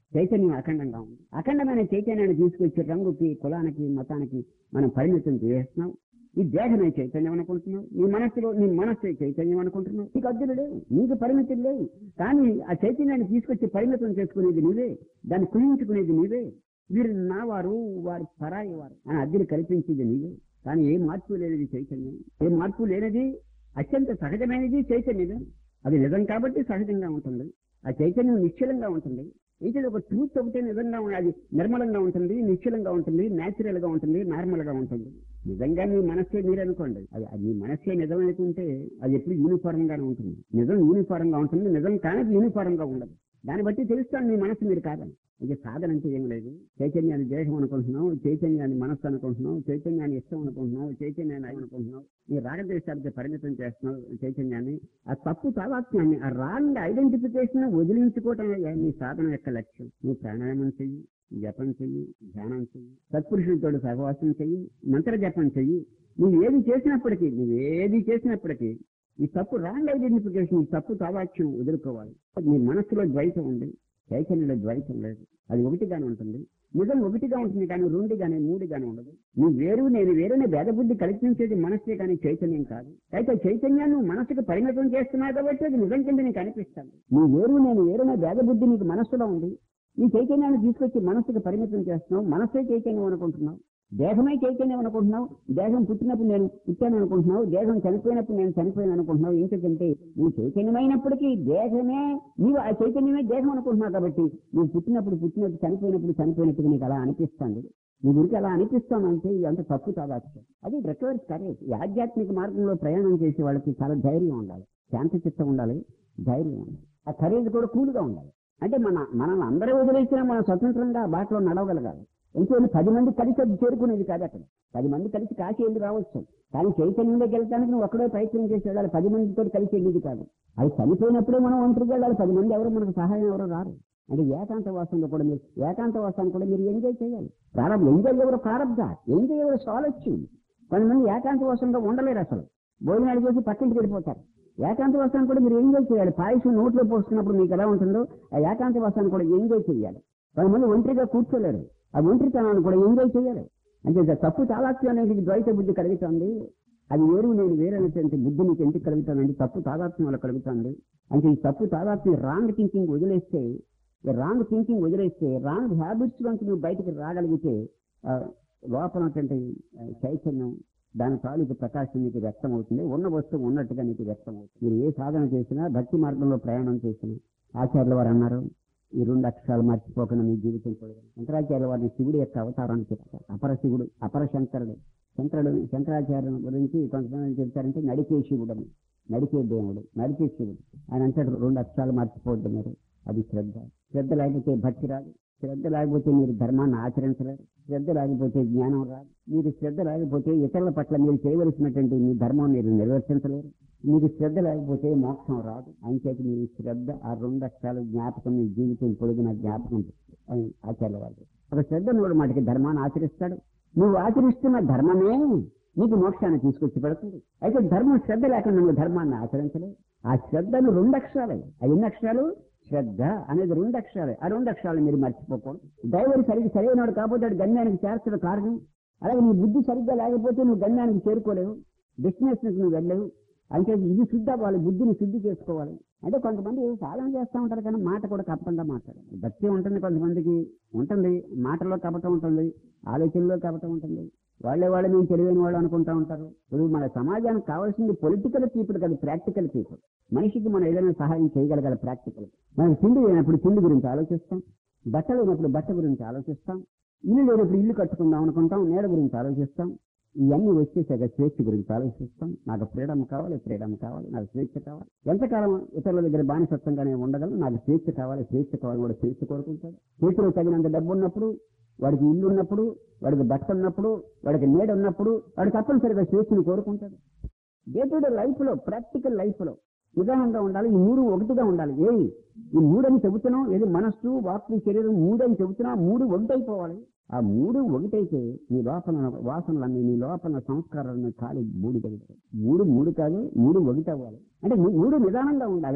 చైతన్యం అఖండంగా ఉంది అఖండమైన చైతన్యాన్ని తీసుకొచ్చి రంగుకి కులానికి మతానికి మనం పరిమితం చేస్తున్నాం ఈ దేహమే చైతన్యం అనుకుంటున్నావు నీ మనస్సులో నీ మనస్సే చైతన్యం అనుకుంటున్నావు నీకు అద్దులు లేవు నీకు పరిమితులు లేవు కానీ ఆ చైతన్యాన్ని తీసుకొచ్చి పరిమితం చేసుకునేది నీవే దాన్ని కుయించుకునేది నీవే వీరు నా వారు వారి పరాయి వారు అని అద్దెలు కల్పించేది నీవే కానీ ఏ మార్పు లేనిది చైతన్యం ఏ మార్పు లేనిది అత్యంత సహజమైనది చైతన్యమే అది నిజం కాబట్టి సహజంగా ఉంటుంది ఆ చైతన్యం నిశ్చలంగా ఉంటుంది అయితే ఒక ట్రూత్ ఒకటే నిజంగా ఉం- అది నిర్మలంగా ఉంటుంది నిశ్చలంగా ఉంటుంది న్యాచురల్ గా ఉంటుంది నార్మల్ గా ఉంటుంది నిజంగా మీ మనస్సే మీరు అనుకోండి అది అది మీ మనస్సే నిజం అనుకుంటే అది ఎప్పుడు యూనిఫారం గానే ఉంటుంది నిజం యూనిఫారం గా ఉంటుంది నిజం కానీ యూనిఫారం గా ఉండదు దాన్ని బట్టి తెలుస్తాను మీ మనసు మీరు కాదని ఇక సాధన అంటే ఏం లేదు చైతన్యాన్ని దేహం అనుకుంటున్నావు చైతన్యాన్ని మనస్సు అనుకుంటున్నావు చైతన్యాన్ని ఇష్టం అనుకుంటున్నావు చైతన్యాన్ని ఆయన అనుకుంటున్నావు నీ రాగదేశాలకి పరిమితం చేస్తున్నావు చైతన్యాన్ని ఆ తప్పు తాదాత్మ్యాన్ని ఆ రాంగ్ ఐడెంటిఫికేషన్ వదిలించుకోవటం నీ సాధన యొక్క లక్ష్యం నువ్వు ప్రాణాయామం చెయ్యి జపం చెయ్యి ధ్యానం చెయ్యి సత్పురుషులతో సహవాసం చెయ్యి మంత్ర జపం చెయ్యి నువ్వు ఏది చేసినప్పటికీ నువ్వు ఏది చేసినప్పటికీ ఈ తప్పు రాంగ్ ఐడెంటిఫికేషన్ ఈ తప్పు తావాక్యం వదులుకోవాలి నీ మనస్సులో ద్వైతం ఉంది చైతన్యంలో ద్వైతం లేదు అది ఒకటిగానే ఉంటుంది నిజం ఒకటిగా ఉంటుంది కానీ రెండుగానే మూడుగానే ఉండదు నువ్వు వేరు నేను వేరునే భేదబుద్ధి కల్పించేది మనస్సే కానీ చైతన్యం కాదు అయితే చైతన్యాన్ని నువ్వు మనసుకు పరిమితం చేస్తున్నావు కాబట్టి అది నిజం కింద నీకు అనిపిస్తాను నువ్వు వేరు నేను వేరునే భేదబుద్ధి నీకు మనస్సులో ఉంది ఈ చైతన్యాన్ని తీసుకొచ్చి మనస్సుకు పరిమితం చేస్తున్నావు మనస్సే చైతన్యం అనుకుంటున్నావు దేహమే చైతన్యం అనుకుంటున్నావు దేహం పుట్టినప్పుడు నేను పుట్టాను అనుకుంటున్నావు దేహం చనిపోయినప్పుడు నేను చనిపోయాను అనుకుంటున్నావు ఎందుకంటే నువ్వు చైతన్యమైనప్పటికీ దేహమే నీవు ఆ చైతన్యమే దేహం అనుకుంటున్నావు కాబట్టి నువ్వు పుట్టినప్పుడు పుట్టినప్పుడు చనిపోయినప్పుడు చనిపోయినట్టుగా నీకు అలా అనిపిస్తుంది నీ గురికి అలా అనిపిస్తానంటే ఇది అంత తప్పు కావచ్చు అది రికవర్స్ కరేజ్ ఈ ఆధ్యాత్మిక మార్గంలో ప్రయాణం చేసే వాళ్ళకి చాలా ధైర్యం ఉండాలి శాంత చిత్తం ఉండాలి ధైర్యం ఉండాలి ఆ కరేజ్ కూడా కూల్గా ఉండాలి అంటే మన మనల్ని అందరూ వదిలేసినా మనం స్వతంత్రంగా ఆ బాటలో నడవగలగాలి ఎందుకంటే పది మంది కలిసి అది చేరుకునేది కాదు అక్కడ పది మంది కలిసి కాశీ వెళ్ళి రావచ్చు కానీ చైతన్యంలోకి వెళ్ళడానికి నువ్వు ఒక్కడే ప్రయత్నం చేసి వెళ్ళాలి పది మందితో కలిసి వెళ్ళేది కాదు అది చనిపోయినప్పుడే మనం ఒంటరికి వెళ్ళాలి పది మంది ఎవరు మనకు సహాయం ఎవరు రారు అంటే ఏకాంత వాసంలో కూడా మీరు ఏకాంత వాసాన్ని కూడా మీరు ఎంజాయ్ చేయాలి ప్రారంభం ఎంజాయ్ ఎవరు ప్రారంభ ఎంజాయ్ ఎవరు సాలొచ్చు కొంతమంది ఏకాంత వాసంగా ఉండలేరు అసలు భోజనాలు చేసి పక్కింటికి వెళ్ళిపోతారు ఏకాంత వాసాన్ని కూడా మీరు ఎంజాయ్ చేయాలి పాయసం నోట్లో పోసుకున్నప్పుడు మీకు ఎలా ఉంటుందో ఆ ఏకాంత వాసాన్ని కూడా ఎంజాయ్ చేయాలి కొంతమంది ఒంటరిగా కూర్చోలేరు ఆ ఒంటరితనాన్ని కూడా ఎంజాయ్ చేయాలి అంటే ఇది తప్పు తాదాత్మ్యం అనేది ద్వైత బుద్ధి కలుగుతుంది అది వేరు నేను వేరైనటువంటి బుద్ధి నీకు ఎందుకు కలుగుతుందండి తప్పు తాదాత్మ్యం వల్ల కలుగుతుంది అంటే ఈ తప్పు తాదాత్మ్యం రాంగ్ థింకింగ్ వదిలేస్తే ఈ రాంగ్ థింకింగ్ వదిలేస్తే రాంగ్ హ్యాబిట్స్ నుంచి నువ్వు బయటికి రాగలిగితే ఆ, లోపల ఉన్నటువంటి ఆ, చైతన్యం దాని తాలూకు ప్రకాశం నీకు వ్యక్తం అవుతుంది ఉన్న వస్తువు ఉన్నట్టుగా నీకు వ్యక్తం అవుతుంది మీరు ఏ సాధన చేసినా భక్తి మార్గంలో ప్రయాణం చేసినా ఆచార్యుల వారు అన్నారు ఈ రెండు అక్షరాలు మర్చిపోకుండా మీ జీవితం పోయింది శంకరాచార్య వారిని శివుడు యొక్క అవతారాన్ని చెప్తారు అపర శివుడు అపర శంకరుడు శంకరుడు శంకరాచార్య గురించి కొంతమంది చెప్తారంటే నడికే శివుడు అని నడికే దేవుడు నడికే శివుడు ఆయన అంటాడు రెండు అక్షరాలు మర్చిపోవద్దు మీరు అది శ్రద్ధ శ్రద్ధ లేకపోతే భక్తి రాదు శ్రద్ధ లేకపోతే మీరు ధర్మాన్ని ఆచరించలేరు శ్రద్ధ లేకపోతే జ్ఞానం రాదు మీరు శ్రద్ధ లేకపోతే ఇతరుల పట్ల మీరు చేయవలసినటువంటి మీ ధర్మం మీరు నిర్వర్తించలేరు మీకు శ్రద్ధ లేకపోతే మోక్షం రాదు అంచేత మీరు శ్రద్ధ ఆ రెండు అక్షరాలు జ్ఞాపకం మీ జీవితం పొడిగిన జ్ఞాపకం అని ఆచార్య వాళ్ళు ఒక శ్రద్ధ నోడు మాటికి ధర్మాన్ని ఆచరిస్తాడు నువ్వు ఆచరిస్తున్న ధర్మమే నీకు మోక్షాన్ని తీసుకొచ్చి పెడుతుంది అయితే ధర్మం శ్రద్ధ లేకుండా నువ్వు ధర్మాన్ని ఆచరించలేవు ఆ శ్రద్ధను రెండు అక్షరాలే ఆ ఎన్ని అక్షరాలు శ్రద్ధ అనేది రెండు అక్షరాలే ఆ రెండు అక్షరాలు మీరు మర్చిపోకూడదు డ్రైవర్ సరిగ్గా సరైనవాడు కాకపోతే వాడు గమ్యానికి చేర్చడం కారణం అలాగే నీ బుద్ధి సరిగ్గా లేకపోతే నువ్వు గమ్యానికి చేరుకోలేవు డెస్టినేషన్కి నువ్వు వెళ్ళలేవు అంటే ఇది శుద్ధ అవ్వాలి బుద్ధిని శుద్ధి చేసుకోవాలి అంటే కొంతమంది సాధన చేస్తూ ఉంటారు కానీ మాట కూడా కపటంగా మాట్లాడాలి భక్తి ఉంటుంది కొంతమందికి ఉంటుంది మాటలో కపటం ఉంటుంది ఆలోచనలో కపటం ఉంటుంది వాళ్ళే వాళ్ళు మేము తెలివైన వాళ్ళు అనుకుంటా ఉంటారు ఇప్పుడు మన సమాజానికి కావాల్సింది పొలిటికల్ పీపుల్ కాదు ప్రాక్టికల్ పీపుల్ మనిషికి మనం ఏదైనా సహాయం చేయగలగాలి ప్రాక్టికల్ మనం తిండి లేనప్పుడు తిండి గురించి ఆలోచిస్తాం బట్ట లేనప్పుడు బట్ట గురించి ఆలోచిస్తాం ఇల్లు లేనప్పుడు ఇల్లు కట్టుకుందాం అనుకుంటాం నేల గురించి ఆలోచిస్తాం ఇవన్నీ వచ్చేసాక స్వేచ్ఛ గురించి ఆలోచిస్తాం నాకు ఫ్రీడమ్ కావాలి ఫ్రీడమ్ కావాలి నాకు స్వేచ్ఛ కావాలి ఎంతకాలం ఇతరుల దగ్గర బానిసత్వంగానే ఉండగలను నాకు స్వేచ్ఛ కావాలి స్వేచ్ఛ కావాలి కూడా స్వేచ్ఛ కోరుకుంటాడు చేతిలో తగినంత డబ్బు ఉన్నప్పుడు వాడికి ఇల్లు ఉన్నప్పుడు వాడికి బట్ట ఉన్నప్పుడు వాడికి నీడ ఉన్నప్పుడు వాడు తప్పనిసరిగా స్వేచ్ఛను కోరుకుంటాడు డే టు డే లైఫ్ లో ప్రాక్టికల్ లైఫ్ లో నిదానంగా ఉండాలి ఈ మూడు ఒకటిగా ఉండాలి ఏది ఈ మూడని చెబుతున్నాం ఏది మనస్సు వాక్కు శరీరం మూడని చెబుతున్నా మూడు ఒకటైపోవాలి ఆ మూడు ఒకటైతే నీ లోపల వాసనలన్నీ నీ లోపల సంస్కారాలన్నీ ఖాళీ మూడు కలుగుతాయి మూడు మూడు కాదు మూడు ఒకటి అవ్వాలి అంటే మూ- మూడు నిదానంగా ఉండాలి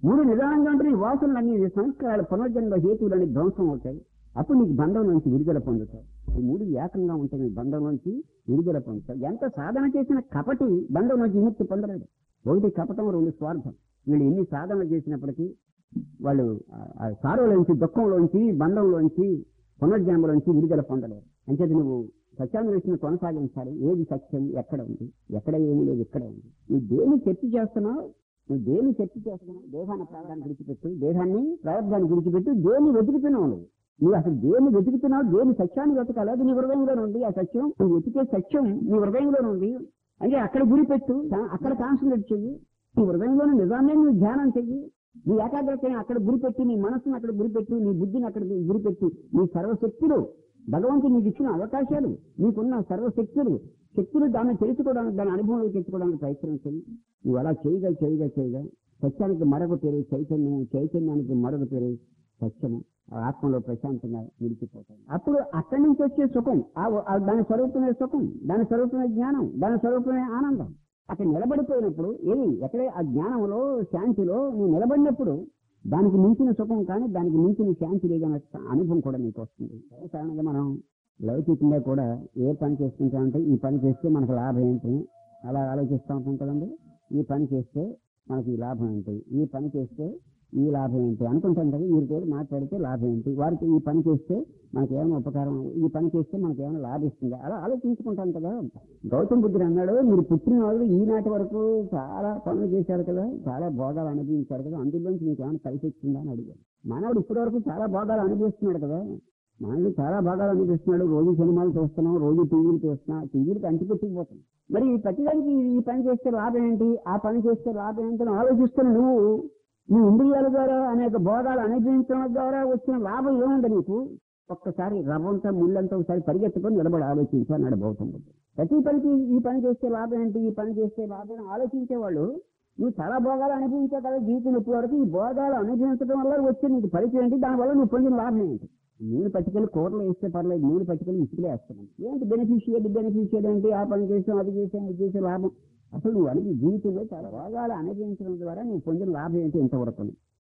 మూడు నిదానంగా ఉంటే నీ వాసనలన్నీ నీ సంస్కారాలు పునర్జన్మ హేతువులన్నీ ధ్వంసం అవుతాయి అప్పుడు నీకు బంధం నుంచి విడుదల పొందుతావు ఈ మూడు ఏకంగా ఉంటే నీ బంధం నుంచి విడుదల పొందుతావు ఎంత సాధన చేసిన కపటి బంధం నుంచి విముక్తి పొందలేడు ఒకటి కపటం రెండు స్వార్థం వీళ్ళు ఎన్ని సాధనలు చేసినప్పటికీ వాళ్ళు ఆ- ఆ సారోలోంచి దుఃఖంలోంచి బంధంలోంచి పునర్జన్మలోంచి విడుదల పొందలేరు అంచేది నువ్వు సత్యాన్వేషణ కొనసాగించాలి ఏది సత్యం ఎక్కడ ఉంది ఎక్కడ ఏమి లేదు ఇక్కడ ఉంది నువ్వు దేని చర్చ చేస్తున్నావు నువ్వు దేని చర్చ చేస్తున్నావు దేహాన్ని ప్రాణాన్ని విడిచిపెట్టు దేహాన్ని ప్రారంభాన్ని విడిచిపెట్టు దేన్ని వెతుకుతున్నావు నువ్వు నువ్వు అసలు దేన్ని వెతుకుతున్నావు దేని సత్యాన్ని వెతకాలి అది నీ హృదయంలో ఉంది ఆ సత్యం నువ్వు వెతికే సత్యం నీ హృదయంలో ఉంది అంటే అక్కడ గురి పెట్టు కా- అక్కడ కాన్సన్ట్రేట్ చెయ్యి నీ హృదయంలోని నిజాన్ని నువ్వు ధ్యానం చెయ్యి నీ ఏకాగ్రతని అక్కడ గురిపెట్టి నీ మనసును అక్కడ గురిపెట్టు నీ బుద్ధిని అక్కడ గురిపెట్టు నీ సర్వశక్తులు భగవంతుడు నీకు ఇచ్చిన అవకాశాలు నీకున్న సర్వశక్తులు శక్తులు దాన్ని తెలుసుకోవడానికి దాని అనుభవంలో తెచ్చుకోవడానికి ప్రయత్నం చెయ్యి నువ్వు అలా చేయగా చేయగా చేయగా సత్యానికి మరొక పేరు చైతన్యం చైతన్యానికి మరొక పేరు సత్యము ఆ ఆత్మలో ప్రశాంతంగా నిలిచిపోతాయి అప్పుడు అక్కడి నుంచి వచ్చే సుఖం ఆ ఆ దాని స్వరూపమే సుఖం దాని స్వరూపమే జ్ఞానం దాని స్వరూపమే ఆనందం అక్కడ నిలబడిపోయినప్పుడు ఏది ఎక్కడే ఆ జ్ఞానంలో శాంతిలో నువ్వు నిలబడినప్పుడు దానికి మించిన సుఖం కానీ దానికి మించిన శాంతి లేదన్న అనుభవం కూడా నీకు వస్తుంది సాధారణంగా మనం లౌకికంగా కూడా ఏ పని చేస్తుంటామంటే ఈ పని చేస్తే మనకు లాభం ఏంటి అలా ఆలోచిస్తూ ఉంటాం కదండి ఈ పని చేస్తే మనకి ఈ లాభం ఏంటి ఈ పని చేస్తే ఈ లాభం ఏంటి అనుకుంటాం కదా వీరితో మాట్లాడితే లాభం ఏంటి వారికి ఈ పని చేస్తే మనకి ఏమైనా ఉపకారం ఈ పని చేస్తే మనకి ఏమైనా లాభిస్తుందా అలా ఆలోచించుకుంటాం కదా గౌతమ్ బుద్ధుడు అన్నాడు మీరు పుట్టిన వాళ్ళు ఈనాటి వరకు చాలా పనులు చేశారు కదా చాలా భోగాలు అనుభవించారు కదా అందులోంచి మీకు ఏమైనా కలిసి వచ్చిందా అని అడిగాడు మానవుడు ఇప్పటి వరకు చాలా భోగాలు అనుభవిస్తున్నాడు కదా మానవుడు చాలా భోగాలు అనుభవిస్తున్నాడు రోజు సినిమాలు చూస్తున్నాం రోజు టీవీలు చూస్తున్నాం టీవీలకి అంటిపెట్టుకుపోతున్నాం మరి ఈ ప్రతిదానికి ఈ పని చేస్తే లాభం ఏంటి ఆ పని చేస్తే లాభం ఏంటి అని ఆలోచిస్తున్న నువ్వు నీ ఇంద్రియాల ద్వారా అనేక భోగాలు అనుభవించడం ద్వారా వచ్చిన లాభం ఏముంది నీకు ఒక్కసారి రవ్వంతా ముళ్ళంతా ఒకసారి పరిగెత్తుకొని నిలబడి ఆలోచించు అన్నాడు గౌతమ్ బుద్ధుడు ప్రతి పనికి ఈ పని చేస్తే లాభం ఏంటి ఈ పని చేస్తే లాభం అని ఆలోచించేవాళ్ళు నువ్వు చాలా భోగాలు అనుభవించావు కదా జీవితం ఇప్పటి వరకు ఈ భోగాలు అనుభవించడం వల్ల వచ్చే నీకు పరిచయం ఏంటి దానివల్ల నువ్వు పొందిన లాభం ఏంటి నూనె పట్టుకెళ్ళి కూరలు వేస్తే పర్లేదు నూనె పట్టుకెళ్ళి ఇసుకలే వేస్తున్నాను ఏంటి బెనిఫిషియరీ బెనిఫిషియరీ ఏంటి ఆ పని చేసాం అది చేసాం ఇది చేసే లాభం అసలు నువ్వు అనేది జీవితంలో చాలా భోగాలు అనుభవించడం ద్వారా నువ్వు పొందిన లాభం ఏంటి ఇంతవరకు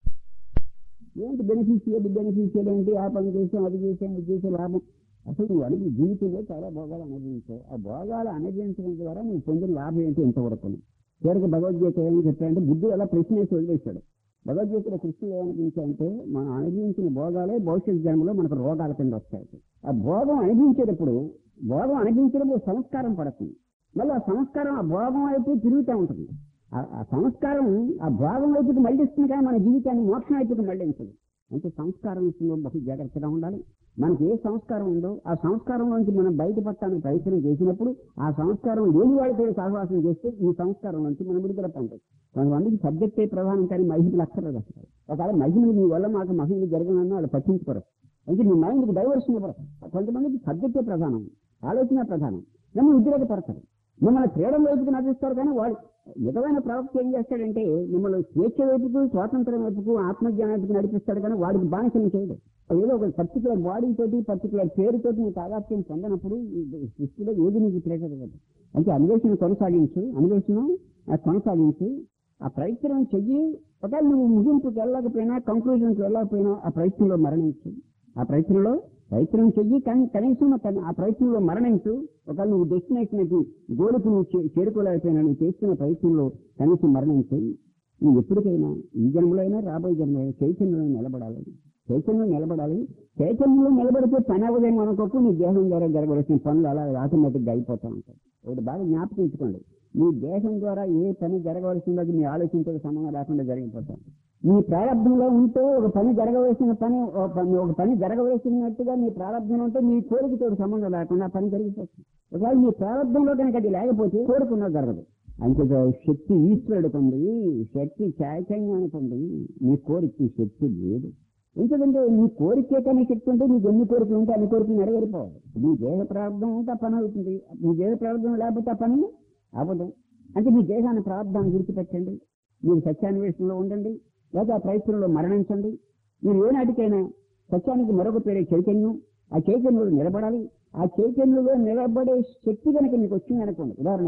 ఏంటి బెనిఫిషియరీ బెనిఫిషియరీ ఏంటి ఆ పని చేసాం అది చేసాం ఇది చేసే లాభం అసలు నువ్వు అడిగి జీవితంలో చాలా భోగాలు అనుభవించావు ఆ భోగాలు అనుభవించడం ద్వారా నువ్వు పొందిన లాభం ఏంటి ఇంతవరకు చివరికి భగవద్గీత ఏమని చెప్పాడంటే బుద్ధుడు అలా ప్రశ్న వేసి వదిలేశాడు భగవద్గీతలో కృష్ణుడు ఏమనిపించాడంటే మనం అనుభవించిన భోగాలే భవిష్యత్ జన్మలో మనకు రోగాల కింద వస్తాయి ఆ భోగం అనుభవించేటప్పుడు భోగం అనుభవించేటప్పుడు సంస్కారం పడుతుంది మళ్ళీ ఆ సంస్కారం ఆ భోగం వైపు తిరుగుతూ ఉంటుంది ఆ- ఆ సంస్కారం ఆ భోగం వైపుకి మళ్ళిస్తుంది కానీ మన జీవితాన్ని మోక్షం వైపుకి మళ్ళించదు అంటే సంస్కారం విషయంలో బహు జాగ్రత్తగా ఉండాలి మనకి ఏ సంస్కారం ఉందో ఆ సంస్కారంలోంచి మనం బయటపడటానికి ప్రయత్నం చేసినప్పుడు ఆ సంస్కారం లేని వాడితో సహవాసం చేస్తే ఈ సంస్కారం నుంచి మనం విడుదల పొందొచ్చు కొంతమందికి సబ్జెక్టే ప్రధానం కానీ మహిళలు అక్కర్లేదు అసలు ఒకవేళ మహిళలు మీ వల్ల మాకు మహిళలు జరగనన్నా వాళ్ళు పట్టించుకోరు అంటే మీ మైండ్కి డైవర్షన్ ఇవ్వరు కొంతమందికి సబ్జెక్టే ప్రధానం ఆలోచన ప్రధానం మిమ్మల్ని ఉద్రేకపడతారు మిమ్మల్ని క్రీడల వైపుకి నడిపిస్తారు కానీ వాడు మితమైన ప్రవక్త ఏం చేస్తాడంటే మిమ్మల్ని స్వేచ్ఛ వైపుకు స్వాతంత్రం వైపుకు ఆత్మజ్ఞానం వైపుకు నడిపిస్తాడు కానీ వాడికి బానిసలు చేయడు ఏదో ఒక పర్టికులర్ బాడీ తోటి పర్టికులర్ పేరుతోటి నీకు ఆగాత్యం పొందనప్పుడు ఈ సృష్టిలో ఏది నీకు ప్రేరణ అంటే అన్వేషణ కొనసాగించు అన్వేషణ ఆ, కొనసాగించు ఆ ప్రయత్నం చెయ్యి ఒకవేళ నువ్వు ముగింపుకి వెళ్ళకపోయినా కంక్లూజన్కి వెళ్ళకపోయినా ఆ ప్రయత్నంలో మరణించు ఆ ప్రయత్నంలో ప్రయత్నం చెయ్యి కానీ కనీసం ఆ పని- ఆ ప్రయత్నంలో మరణించు ఒకవేళ నువ్వు డెస్టినేషన్కి గోలుకు నువ్వు చే- చేరుకోలేకపోయినా నువ్వు చేస్తున్న ప్రయత్నంలో కనీసం మరణించు నువ్వు ఎప్పటికైనా ఈ జన్మలో అయినా రాబోయే జన్మలో చైతన్యంలో నిలబడాలి చైతన్యం నిలబడాలి చైతన్యంలో నిలబడితే పని అవ్వదేమో అనుకోకు నీ దేహం ద్వారా జరగవలసిన పనులు అలా ఆటోమేటిక్గా అయిపోతూ ఉంటాయి ఒకటి బాగా జ్ఞాపకం ఉంచుకోండి మీ దేహం ద్వారా ఏ పని జరగవలసిందో అది మీ ఆలోచించే సంబంధం లేకుండా జరిగిపోతాం మీ ప్రారంభంలో ఉంటే ఒక పని జరగవలసిన పని ఒక పని ఒక పని జరగవలసినట్టుగా మీ ప్రారంభంలో ఉంటే మీ కోరికతో సంబంధం లేకుండా ఆ పని జరిగిపోతుంది ఒకవేళ మీ ప్రారంభంలో కనుక అది లేకపోతే కోరుకున్నా జరగదు అంతే శక్తి ఈశ్వరుడికి ఉంది శక్తి చైతన్యానికి ఉంది మీ కోరిక శక్తి లేదు ఎందుకంటే నీ కోరికే కానీ శక్తి ఉంటే నీకు ఎన్ని కోరికలు ఉంటే అన్ని కోరికలు నెరవేరిపోవాలి నీ దేహ ప్రారంభం ఉంటే ఆ పని అవుతుంది నీ దేహ ప్రారంభం లేకపోతే ఆ పని అవ్వదు అంటే మీ దేహాన్ని ప్రారంభాన్ని విడిచిపెట్టండి మీరు సత్యాన్వేషణలో ఉండండి లేదా ఆ ప్రయత్నంలో మరణించండి మీరు ఏనాటికైనా సత్యానికి మరొక పేరే చైతన్యం ఆ చైతన్యంలో నిలబడాలి ఆ చైతన్యంలో నిలబడే శక్తి కనుక మీకు వచ్చింది అనుకోండి ఉదాహరణకి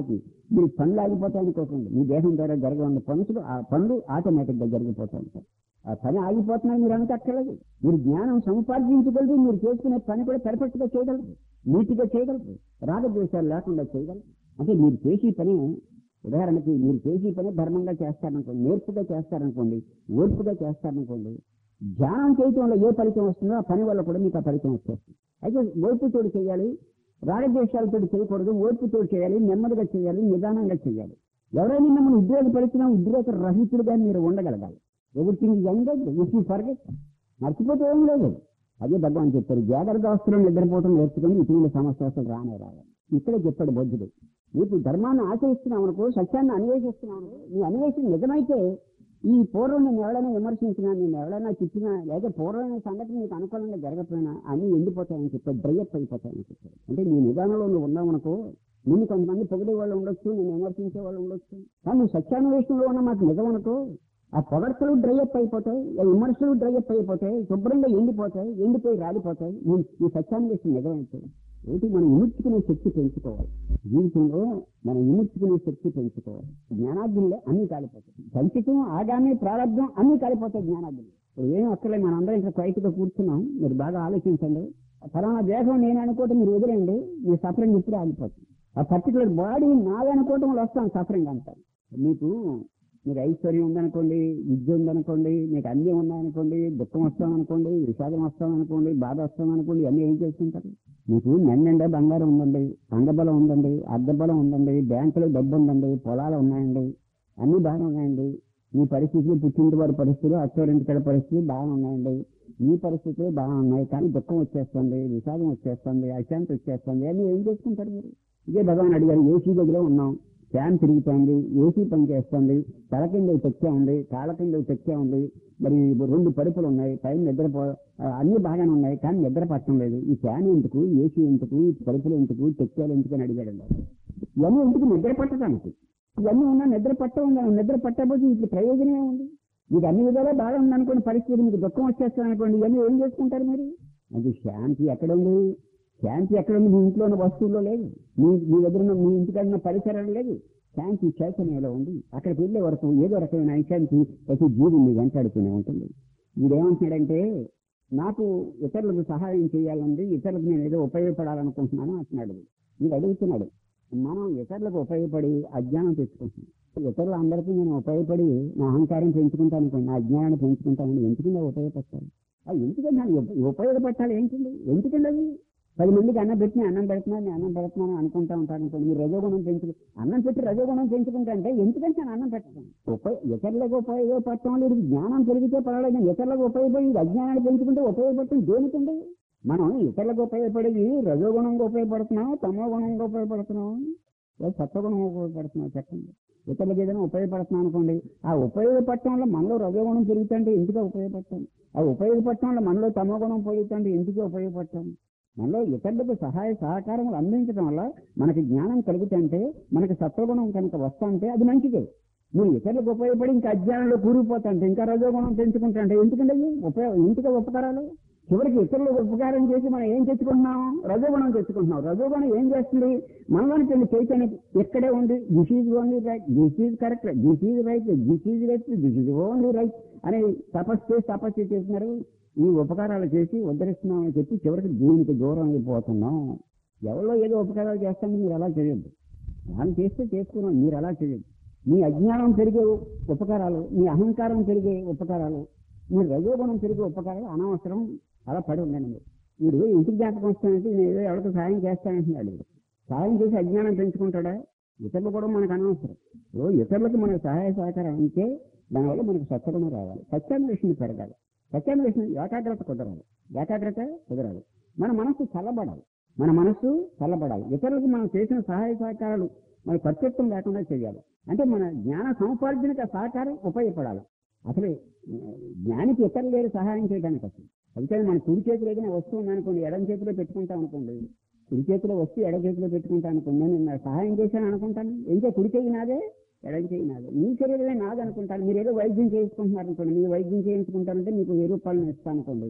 మీరు పనులు ఆగిపోతాయి అనుకోకండి మీ దేహం ద్వారా జరగని పనులు ఆ పనులు ఆటోమేటిక్ గా జరిగిపోతూ ఉంటాయి ఆ పని ఆగిపోతున్నాయి మీరు అనుకక్కర్లేదు మీరు జ్ఞానం సముపార్జించగలరు మీరు చేసుకునే పని కూడా పెర్ఫెక్ట్ గా చేయగలరు నీట్గా చేయగలరు రాగద్వేషాలు లేకుండా చేయగలరు అంటే మీరు చేసే పని ఉదాహరణకి మీరు చేసే పని ధర్మంగా చేస్తారనుకోండి నేర్పుగా చేస్తారనుకోండి ఓర్పుగా చేస్తారనుకోండి ధ్యానం చేయటంలో ఏ ఫలితం వస్తుందో ఆ పని వల్ల కూడా మీకు ఆ ఫలితం వచ్చేస్తుంది అయితే ఓర్పుతోడు చేయాలి రాగద్వేషాలతో చేయకూడదు ఓర్పుతో చేయాలి నెమ్మదిగా చేయాలి నిదానంగా చేయాలి ఎవరైనా మిమ్మల్ని ఉద్రేకపరిచినా ఉద్రేక రహితులుగా మీరు ఉండగలగాలి ఎవ్రీథింగ్ యంగెడ్ ఇఫ్ యూ ఫర్గెట్ మర్చిపోతే ఏం లేదు అదే భగవాన్ చెప్పారు జాగ్రత్త అవసరం నిద్రపోవడం నేర్చుకుని ఇటువంటి సమస్య అసలు రానే రావాలి ఇక్కడే చెప్పాడు బొజ్జుడు నీకు ధర్మాన్ని ఆచరిస్తున్నావు అనుకో సత్యాన్ని అన్వేషిస్తున్నావు అనుకో నీ అన్వేషణ నిజమైతే ఈ పూర్వం నేను ఎవరైనా విమర్శించినా నేను ఎవరైనా తిట్టినా లేదా పూర్వమైన సంగతి నీకు అనుకూలంగా జరగకపోయినా అన్ని ఎండిపోతాయని చెప్పాడు డ్రైఅప్ అయిపోతాయని చెప్పాడు అంటే నీ నిదానంలో నువ్వు ఉన్నావనుకో నిన్ను కొంతమంది పొగిడే వాళ్ళు ఉండొచ్చు నేను విమర్శించే వాళ్ళు ఉండొచ్చు కానీ నువ్వు సత్యాన్వేషణలో ఉన్న మాకు నిజం అనుకో ఆ పొగడ్తలు డ్రైఅప్ అయిపోతాయి ఆ విమర్శలు డ్రైఅప్ అయిపోతాయి శుభ్రంగా ఎండిపోతాయి ఎండిపోయి రాలిపోతాయి నీ ఈ సత్యాన్వేషణ నిజమైతే ఏంటి మనం విముర్చుకునే శక్తి పెంచుకోవాలి జీవితంలో మనం విముర్చుకునే శక్తి పెంచుకోవాలి జ్ఞానాగ్నిలో అన్ని కాలిపోతాయి సంచితం ఆగామి ప్రారంభం అన్ని కాలిపోతాయి జ్ఞానాగ్ని ఇప్పుడు ఏం అక్కర్లేదు మనం అందరం ఇక్కడ క్వైట్గా కూర్చున్నాం మీరు బాగా ఆలోచించండి ఫలానా దేహం నేను అనుకోవటం మీరు వదిలేండి మీ సఫరింగ్ ఇప్పుడే ఆగిపోతుంది ఆ పర్టికులర్ బాడీ నాది అనుకోవటం వల్ల వస్తాం సఫరింగ్ అంటారు మీకు మీకు ఐశ్వర్యం ఉందనుకోండి విద్య ఉందనుకోండి మీకు అన్నీ ఉన్నాయనుకోండి దుఃఖం వస్తామనుకోండి విషాదం వస్తామనుకోండి బాధ వస్తామనుకోండి అన్నీ ఏం చేస్తుంటారు మీకు నెన్నండే బంగారం ఉందండి అంగబలం ఉందండి అర్ధబలం ఉందండి బ్యాంకులో డబ్బు ఉందండి పొలాలు ఉన్నాయండి అన్నీ బాగా ఉన్నాయండి మీ పరిస్థితులు పుట్టింటి వారి పరిస్థితులు అత్తవారింటి కడ పరిస్థితులు బాగా ఉన్నాయండి మీ పరిస్థితులు బాగా ఉన్నాయి కానీ దుఃఖం వచ్చేస్తుంది విషాదం వచ్చేస్తుంది అశాంతి వచ్చేస్తుంది అన్నీ ఏం చేసుకుంటారు మీరు ఇదే భగవాన్ అడిగారు ఏసీ గదిలో ఉన్నాం ఫ్యాన్ తిరుగుతోంది ఏసీ పని చేస్తుంది తల కింద తెచ్చే ఉంది కాళ్ళ కింద తెచ్చే ఉంది మరి రెండు పరుపులు ఉన్నాయి పైన నిద్రపో ఆ, అన్ని బాగానే ఉన్నాయి కానీ నిద్ర పట్టడం లేదు ఈ ఫ్యాన్ ఎందుకు ఏసీ ఎందుకు ఈ పరుపులు ఎందుకు తెచ్చాలు ఎందుకు అని అడిగాడు ఇవన్నీ ఎందుకు నిద్ర పట్టడానికి ఇవన్నీ ఉన్నా నిద్ర పట్ట ఉంది నిద్ర పట్టకపోతే వీటికి ప్రయోజనమే ఉంది మీకు అన్ని విధాలా బాగా ఉందనుకోండి పరిస్థితి మీకు దుఃఖం వచ్చేస్తుంది అనుకోండి ఇవన్నీ ఏం చేసుకుంటారు మీరు అది శాంతి ఎక్కడ ఉంది శాంతి ఎక్కడ ఉంది మీ ఇంట్లో ఉన్న వస్తువుల్లో లేదు మీ మీ దగ్గర ఉన్న మీ ఇంటికాడ ఉన్న పరిసరాలు లేదు శాంతి చైతన్యంలో ఉంది అక్కడికి వెళ్ళే వరకు ఏదో రకమైన ఐశాంతి ప్రతి జీవి మీ వెంటాడుతూనే ఉంటుంది వీడేమంటున్నాడంటే నాకు ఇతరులకు సహాయం చేయాలండి ఇతరులకు నేను ఏదో ఉపయోగపడాలనుకుంటున్నాను అంటున్నాడు వీడు అడుగుతున్నాడు మనం ఇతరులకు ఉపయోగపడి అజ్ఞానం తెచ్చుకుంటున్నాం ఇతరులు అందరికీ నేను ఉపయోగపడి నా అహంకారం పెంచుకుంటాను అనుకోండి నా అజ్ఞానాన్ని పెంచుకుంటానని ఎందుకంటే ఉపయోగపడతాను అది ఎందుకంటే నాకు ఉప- ఉపయోగపడాలి ఏంటండి ఎందుకండి అది పది మందికి అన్నం పెట్టి నేను అన్నం పెడుతున్నాను నేను అన్నం పెడుతున్నాను అనుకుంటా ఉంటాను అనుకోండి మీరు రజోగుణం పెంచుకు అన్నం పెట్టి రజోగుణం పెంచుకుంటా అంటే ఎందుకంటే నేను అన్నం పెట్టాను ఉపయోగ ఇతరులకు ఉపయోగపడటం లేదు జ్ఞానం పెరిగితే పర్వాలేదు కానీ ఇతరులకు ఉపయోగపడి ఇది అజ్ఞానాన్ని పెంచుకుంటే ఉపయోగపడటం దేనికండి మనం ఇతరులకు ఉపయోగపడేది రజోగుణంగా ఉపయోగపడుతున్నాం తమో గుణంగా ఉపయోగపడుతున్నాం లేదా సత్వగుణంగా ఉపయోగపడుతున్నాం చెప్పండి ఇతరులకు ఏదైనా ఉపయోగపడుతున్నాం అనుకోండి ఆ ఉపయోగపడటం వల్ల మనలో రజోగుణం పెరుగుతుంటే ఎందుకు ఉపయోగపడతాం ఆ ఉపయోగపడటం వల్ల మనలో తమో గుణం పెరుగుతుంటే ఎందుకు ఉపయోగపడతాం మనలో ఇతరులకు సహాయ సహకారములు అందించడం వల్ల మనకి జ్ఞానం కలుగుతుంటే మనకి సత్వగుణం కనుక వస్తుంటే అది మంచిదే మీరు ఇతరులకు ఉపయోగపడి ఇంకా అజ్ఞానంలో కూరిపోతుంటే ఇంకా రజోగుణం పెంచుకుంటుంటే ఎందుకంటే అవి ఉపయోగం ఇంటికి ఉపకారాలు చివరికి ఇతరులకు ఉపకారం చేసి మనం ఏం తెచ్చుకుంటున్నాం రజోగుణం తెచ్చుకుంటున్నాం రజోగుణం ఏం చేస్తుంది మనలోని పెళ్లి చైతన్యం ఎక్కడే ఉంది this is only right this is correct this is right this is right this is only right అని తపస్సు చేసి తపస్సు చేస్తున్నారు ఈ ఉపకారాలు చేసి ఉద్ధరిస్తున్నామని చెప్పి చివరికి దీనికి దూరం అయిపోతున్నాం ఎవరో ఏదో ఉపకారాలు చేస్తామని మీరు అలా చేయొద్దు వాళ్ళు చేస్తే చేసుకున్నాం మీరు అలా చేయొద్దు మీ అజ్ఞానం పెరిగే ఉపకారాలు మీ అహంకారం పెరిగే ఉపకారాలు మీ రజోగుణం పెరిగే ఉపకారాలు అనవసరం అలా పడి ఉండండి మీరు వీడు ఇంటికి జ్ఞాపకం వస్తానంటే నేను ఏదో ఎవరికి సహాయం చేస్తానంటున్నాడు వీడు. సహాయం చేసి అజ్ఞానం పెంచుకుంటాడా ఇతరులు కూడా మనకు అనవసరం ఇప్పుడు ఇతరులకు మనకు సహాయ సహకారం ఉంటే దానివల్ల మనకు సత్వగుణం రావాలి సత్యాన్వేషణ పెరగాలి సత్యాన్వేషణ ఏకాగ్రత కుదరాలి ఏకాగ్రత కుదరాలి మన మనస్సు చల్లబడాలి మన మనస్సు చల్లబడాలి ఇతరులకు మనం చేసిన సహాయ సహకారాలు మన కర్తృత్వం లేకుండా చేయాలి అంటే మన జ్ఞాన సముపార్జనకి ఆ సహకారం ఉపయోగపడాలి అసలు ఆ, జ్ఞానికి ఇతరులు లేరు సహాయం చేయడానికి అసలు అయితే మన కుడి చేతిలో ఏదైనా వస్తువు ఉందనుకోండి ఎడం చేతిలో పెట్టుకుంటాం అనుకోండి కుడి చేతిలో వస్తువు ఎడ చేతిలో పెట్టుకుంటాను అనుకోండి నేను నా సహాయం చేశాను అనుకుంటాను ఇంకా కుడి చేయి నాదే ఎడం చేయి నాదే మీ శరీరమే నాది అనుకుంటాను మీరు ఏదో వైద్యం చేయించుకుంటున్నారు అనుకోండి మీరు వైద్యం చేయించుకుంటారంటే మీకు వెయ్యి రూపాయలు ఇస్తాను అనుకోండి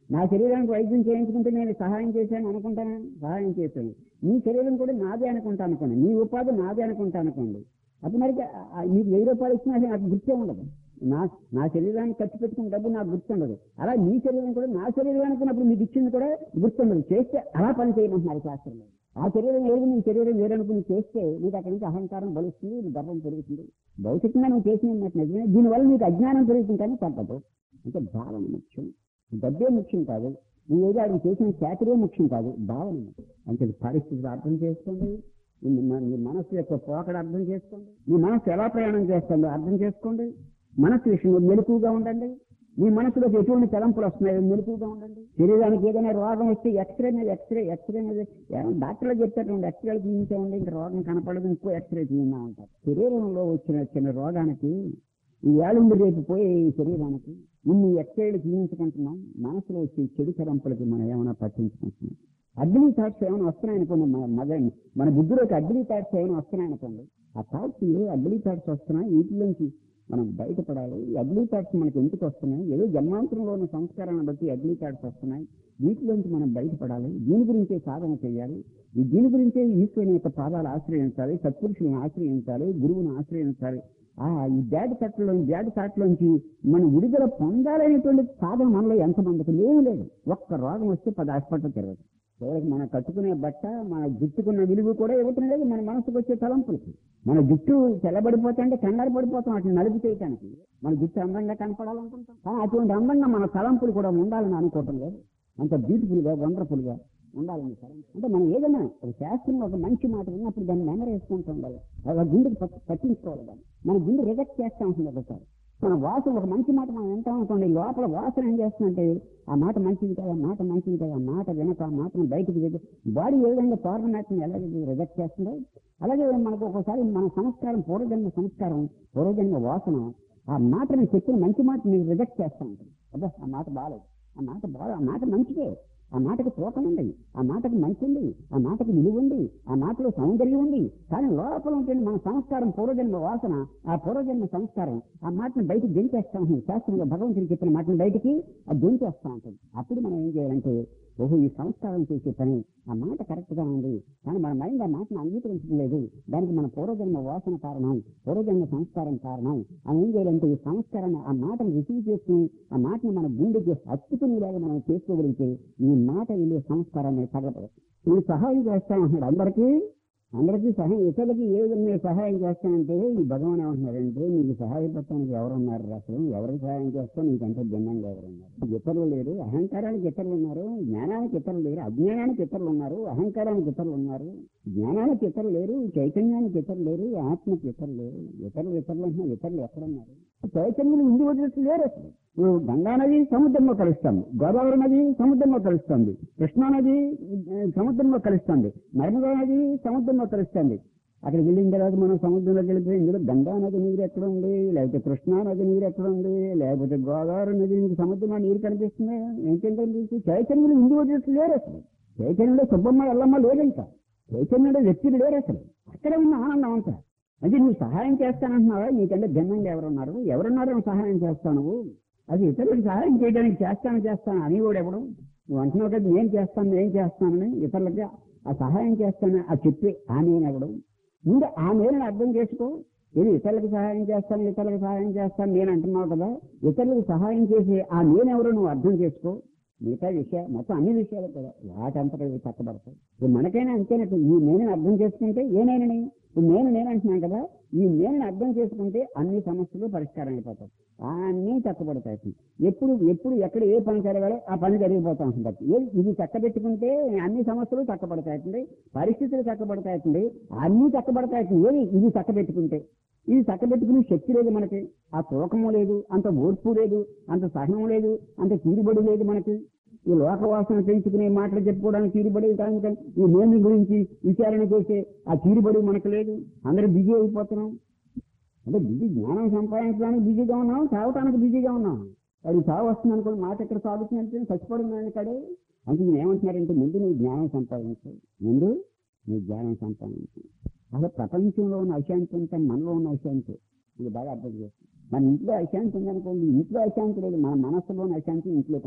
నా శరీరానికి వైద్యం చేయించుకుంటే నేను సహాయం చేశాను అనుకుంటాను సహాయం చేశాను నీ శరీరం కూడా నాదే అనుకుంటా అనుకోండి నీ ఉపాధి నాదే అనుకుంటా అనుకోండి అప్పుడు మరి ఆ- ఆ మీకు వెయ్యి రూపాయలు ఇచ్చినా అది నాకు గుర్తే ఉండదు నా నా శరీరాన్ని ఖర్చు పెట్టుకున్న డబ్బు నాకు గుర్తుండదు అలా నీ శరీరం కూడా నా శరీరం అనుకున్నప్పుడు మీకు ఇచ్చింది కూడా గుర్తుండదు చేస్తే అలా పని చేయమంటున్నారు శాస్త్రంలో ఆ శరీరం ఏది నీ శరీరం వేరనుకుని చేస్తే నీకు అక్కడి నుంచి అహంకారం బలుస్తుంది నీ గర్వం పెరుగుతుంది భౌతికంగా నువ్వు చేసిన నిజమే దీనివల్ల నీకు అజ్ఞానం పెరుగుతుంది కానీ తగ్గదు అంటే భావన ముఖ్యం డబ్బే ముఖ్యం కాదు నీ ఏదో ఆయన చేసిన చాకరే ముఖ్యం కాదు భావన ముఖ్యం. అంటే పరిస్థితులు అర్థం చేసుకోండి నీ మ- నీ మనస్సు యొక్క పోకడ అర్థం చేసుకోండి నీ మనస్సు ఎలా ప్రయాణం చేస్తుందో అర్థం చేసుకోండి మనస్సు విషయంలో మెలకుగా ఉండండి మీ మనసులోకి ఎటువంటి తలంపులు వస్తున్నాయో మెలకుగా ఉండండి శరీరానికి ఏదైనా రోగం వస్తే ఎక్స్రే మీద ఎక్స్రే ఎక్స్రే మీద ఏమో డాక్టర్లు చెప్తారు ఎక్స్రేలు తీయించామండి ఇంకా రోగం కనపడదు ఇంకో ఎక్స్రే తీయమా అంటారు శరీరంలో వచ్చిన చిన్న రోగానికి ఈ ఏళ్ళుండి రేపు పోయే ఈ శరీరానికి ఇన్ని ఎక్స్రేలు తీయించుకుంటున్నాం మనసులో వచ్చే చెడు తలంపులకి మనం ఏమైనా పట్టించుకుంటున్నాం అగ్ని థాట్స్ ఏమైనా వస్తున్నాయనుకోండి మన మగ మన బుద్ధిలోకి అగ్ని థాట్స్ ఏమైనా వస్తున్నాయనుకోండి ఆ థాట్స్ ఏ అగ్ని థాట్స్ వస్తున్నాయి వీటిలోంచి మనం బయటపడాలి ఈ అగ్ని థాట్స్ మనకి ఎందుకు వస్తున్నాయి ఏదో జన్మాంతరంలో ఉన్న సంస్కారాన్ని బట్టి అగ్ని థాట్స్ వస్తున్నాయి వీటిలోంచి మనం బయటపడాలి దీని గురించే సాధన చేయాలి ఈ దీని గురించే ఈశ్వరుని యొక్క పాదాలు ఆశ్రయించాలి సత్పురుషులను ఆశ్రయించాలి గురువును ఆశ్రయించాలి ఆ ఈ బ్యాడ్ థాట్లో బ్యాడ్ థాట్లోంచి మనం విడుదల పొందాలనేటువంటి సాధన మనలో ఎంతమందికి లేవు లేదు ఒక్క రోగం వస్తే పది హాస్పిటల్ తిరగదు చివరికి మనం కట్టుకునే బట్ట మన జుట్టుకున్న విలువ కూడా ఇవ్వటం లేదు మన మనసుకు వచ్చే తలంపులకి మన జుట్టు తెల్లబడిపోతే అంటే కంగారు పడిపోతాం అట్లా నలుపు చేయటానికి మన జుట్టు అందంగా కనపడాలనుకుంటాం కానీ అటువంటి అందంగా మన తలంపులు కూడా ఉండాలని అనుకోవటం లేదు అంత బ్యూటిఫుల్ గా వండర్ఫుల్ గా ఉండాలని తలం అంటే మనం ఏదైనా ఒక శాస్త్రంలో ఒక మంచి మాట విన్నప్పుడు దాన్ని మెమరీ వేసుకుంటూ ఉండాలి ఒక గుండెకి పట్- పట్టించుకోవాలి దాన్ని మన గుండె రిజెక్ట్ చేస్తా ఉంటుంది ఒకసారి మన వాసన ఒక మంచి మాట మనం వింటాం అనుకోండి లోపల వాసన ఏం చేస్తుందంటే ఆ మాట మంచిది కదా ఆ మాట మంచిది కదా ఆ మాట వినక ఆ మాటను బయటకు దిగి బాడీ ఏ విధంగా ఫార్మాట్ని ఎలాగైతే రిజెక్ట్ చేస్తుందో అలాగే మనకు ఒక్కోసారి మన సంస్కారం పూర్వజన్మ సంస్కారం పూర్వజన్మ వాసన ఆ మాటని చెప్పిన మంచి మాట మీరు రిజెక్ట్ చేస్తూ ఉంటుంది అబ్బా ఆ మాట బాగాలేదు ఆ మాట బాగా ఆ మాట మంచిదే ఆ మాటకు తూకం ఉంది ఆ మాటకు మంచి ఉంది ఆ మాటకు విలువ ఉంది ఆ మాటలో సౌందర్యం ఉంది కానీ లోపల ఉంటుంది మన సంస్కారం పూర్వజన్మ వాసన ఆ పూర్వజన్మ సంస్కారం ఆ మాటను బయటికి గెంచేస్తా ఉంటుంది శాస్త్రంలో భగవంతుడు చెప్పిన మాటను బయటికి అది గెంచేస్తా ఉంటుంది అప్పుడు మనం ఏం చేయాలంటే ఓహో ఈ సంస్కారం చేసే పని ఆ మాట కరెక్ట్ గా ఉంది కానీ మన మైండ్ ఆ మాటను అంగీకరించడం లేదు దానికి మన పూర్వజన్మ వాసన కారణం పూర్వజన్మ సంస్కారం కారణం అని ఏం చేయాలంటే ఈ సంస్కారాన్ని ఆ మాటను రిసీవ్ చేసుకుని ఆ మాటను మన గుండెకి హత్తుకునేలాగా మనం చేసుకోగలిగితే ఈ మాట వెళ్ళే సంస్కారాన్ని తగలపడదు నువ్వు సహాయం చేస్తానంటున్నాడు అందరికీ అందరికీ సహాయం ఇతరులకి ఏ విధంగా నేను సహాయం చేస్తానంటే ఈ భగవాన్ ఏమంటున్నారంటే నీకు సహాయపడటానికి ఎవరున్నారు అసలు ఎవరికి సహాయం చేస్తావు నీకంటే భిన్నంగా ఎవరున్నారు ఇతరులు లేరు అహంకారానికి ఇతరులు ఉన్నారు జ్ఞానానికి ఇతరులు లేరు అజ్ఞానానికి ఇతరులు ఉన్నారు అహంకారానికి ఇతరులు ఉన్నారు జ్ఞానానికి ఇతరులు లేరు చైతన్యానికి ఇతరులు లేరు ఆత్మకి ఇతరులు లేరు ఇతరులు ఇతరులు అంటున్నా ఇతరులు ఎక్కడున్నారు చైతన్యులు ఇండివిజువల్స్ లేరు అసలు ఇప్పుడు గంగా నది సముద్రంలో కలుస్తుంది గోదావరి నది సముద్రంలో కలుస్తుంది కృష్ణా నది ఆ, సముద్రంలో కలుస్తుంది నర్మదా నది సముద్రంలో కలుస్తుంది అక్కడ వెళ్ళిన తర్వాత మనం సముద్రంలోకి వెళ్ళిపోయి ఇందులో గంగా నది నీరు ఎక్కడ ఉంది లేకపోతే కృష్ణా నది నీరు ఎక్కడ ఉంది లేకపోతే గోదావరి నది నీకు సముద్రంలో నీరు కనిపిస్తుంది ఏంటంటే మీకు చైతన్యులు ఇండివిజువల్స్ లేరు అసలు చైతన్యంలో సుబ్బమ్మ ఎల్లమ్మ లేదు ఇంకా చైతన్యంలో వ్యక్తులు లేరు అసలు అక్కడే ఉన్న ఆనందం అంతా అంటే నువ్వు సహాయం చేస్తానంటున్నావా నీకంటే భిన్నంగా ఎవరున్నారు ఎవరున్నారు నువ్వు సహాయం చేస్తావు నువ్వు అది ఇతరులకు సహాయం చేయడానికి చేస్తాను చేస్తాను అని కూడా ఎవడు నువ్వు అంటున్నావు కదా నేను చేస్తాను నేను చేస్తానని ఇతరులకి ఆ సహాయం చేస్తాను ఆ చెప్పి ఆ నేనెవడు ముందు ఆ నేను అర్థం చేసుకో ఇది ఇతరులకు సహాయం చేస్తాను ఇతరులకు సహాయం చేస్తాను నేను అంటున్నావు కదా ఇతరులకు సహాయం చేసి ఆ నేనెవరో నువ్వు అర్థం చేసుకో మిగతా విషయాలు మొత్తం అన్ని విషయాలు కూడా వాటంతట ఇవి చక్కబడతాయి ఇప్పుడు మనకైనా అంతేనట్టు ఈ నేను అర్థం చేసుకుంటే ఏ నేనని ఇప్పుడు నేను నేను అంటున్నాను కదా ఈ నేను అర్థం చేసుకుంటే అన్ని సమస్యలు పరిష్కారం అయిపోతాయి అన్నీ చక్కబడతాయి ఎప్పుడు ఎప్పుడు ఎక్కడ ఏ పని జరగాలో ఆ పని జరిగిపోతా ఉంటుంది ఏ- ఇది చక్కబెట్టుకుంటే అన్ని సమస్యలు చక్కబడతాయి పరిస్థితులు చక్కబడతాయి అన్నీ చక్కబడతాయి ఏది ఇది చక్కబెట్టుకుంటే ఇది చక్కబెట్టుకునే శక్తి లేదు మనకి ఆ తూకము లేదు అంత ఓర్పు లేదు అంత సహనం లేదు అంత తీరుబడి లేదు మనకి ఈ లోకవాసన పెంచుకునే మాటలు చెప్పుకోవడానికి తీరుబడి కానీ ఈ నేను గురించి విచారణ చేసే ఆ తీరుబడి మనకు లేదు అందరూ బిజీ అయిపోతున్నాం అంటే బిజీ జ్ఞానం సంపాదించడానికి బిజీగా ఉన్నాం చావటానికి బిజీగా ఉన్నాం అది చావు వస్తుంది అనుకోండి మాట ఎక్కడ సాగుతుందంటే చచ్చిపోవడం ఇక్కడే అంటే నేను ఏమంటున్నారంటే ముందు నువ్వు జ్ఞానం సంపాదించు ముందు నువ్వు జ్ఞానం సంపాదించు అసలు ప్రపంచంలో ఉన్న అశాంతి అంతా మనలో ఉన్న అశాంతి ఇది బాగా అర్థం చేస్తుంది మన ఇంట్లో అశాంతి ఉందనుకోండి ఇంట్లో అశాంతి లేదు మన మనస్సులో ఉన్న అశాంతి ఇంట్లో కనిపిస్తుంది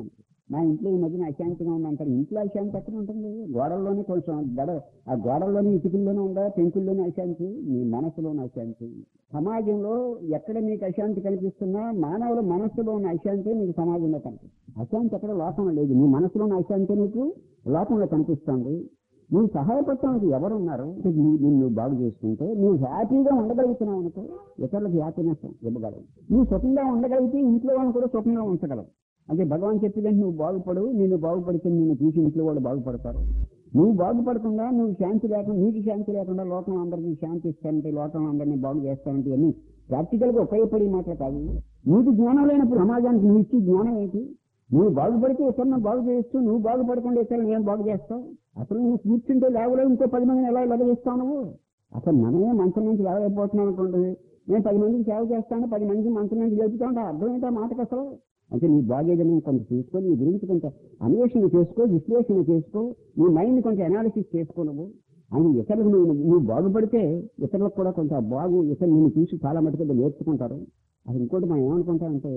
మా ఇంట్లో ఈ మధ్యన అశాంతిగా ఉందంటారు ఇంట్లో అశాంతి ఎక్కడ ఉంటుంది గోడల్లోనే కొంచెం గడ ఆ గోడల్లోనే ఇటుకల్లోనే ఉందా పెంకుల్లోనే అశాంతి మీ మనసులోని అశాంతి సమాజంలో ఎక్కడ మీకు అశాంతి కనిపిస్తున్నా మానవుల మనస్సులో ఉన్న అశాంతి మీకు సమాజంలో కనిపిస్తుంది అశాంతి ఎక్కడ లోకంలో లేదు మీ మనసులోని అశాంతి నీకు లోకంలో కనిపిస్తుంది నువ్వు సహాయపడటానికి ఎవరున్నారు నువ్వు నిన్ను బాగు చేసుకుంటే నువ్వు హ్యాపీగా ఉండగలుగుతున్నావు అనుకో ఇతరులకు హ్యాపీనెస్ ఇవ్వగలవు నువ్వు సుఖంగా ఉండగలిగితే ఇంట్లో వాళ్ళని కూడా సుఖంగా ఉంచగలవు అంటే భగవాన్ చెప్పిదంటే నువ్వు బాగుపడు నేను బాగుపడితే నిన్ను చూసి ఇంట్లో వాళ్ళు బాగుపడతారు నువ్వు బాగుపడకుండా నువ్వు శాంతి లేకుండా నీకు శాంతి లేకుండా లోకం అందరికీ శాంతి ఇస్తానంటే లోకం అందరినీ బాగు చేస్తానంటే అన్ని ప్రాక్టికల్ గా ఉపయోగపడే మాటలు కాదు నీకు జ్ఞానం లేనప్పుడు సమాజానికి నువ్వు ఇచ్చే జ్ఞానం ఏంటి నువ్వు బాగుపడితే ఇతరులను బాగు చేస్తూ నువ్వు బాగుపడకుండా ఇతరులను ఏం బాగు చేస్తావు అసలు నువ్వు కూర్చుంటే లేవలో ఇంకో పది మందిని ఎలా లగలిస్తావు నువ్వు అసలు మనమే మంచం నుంచి లేవలేకపోతున్నాం అనుకోండి నేను పది మందికి సేవ చేస్తాను పది మందికి మంచం నుంచి లేపుతా ఉంటా అర్థమైతే మాటకు అసలు అంటే నీ బాగేదని కొంత తీసుకో నీ గురించి కొంత అన్వేషణ చేసుకో విశ్లేషణ చేసుకో నీ మైండ్ కొంచెం అనాలిసిస్ చేసుకో నువ్వు అని ఇతరులకు నువ్వు నువ్వు బాగుపడితే ఇతరులకు కూడా కొంత బాగు ఇతరులు నిన్ను చూసి చాలా మటుకు నేర్చుకుంటారు అది ఇంకోటి మనం ఏమనుకుంటామంటే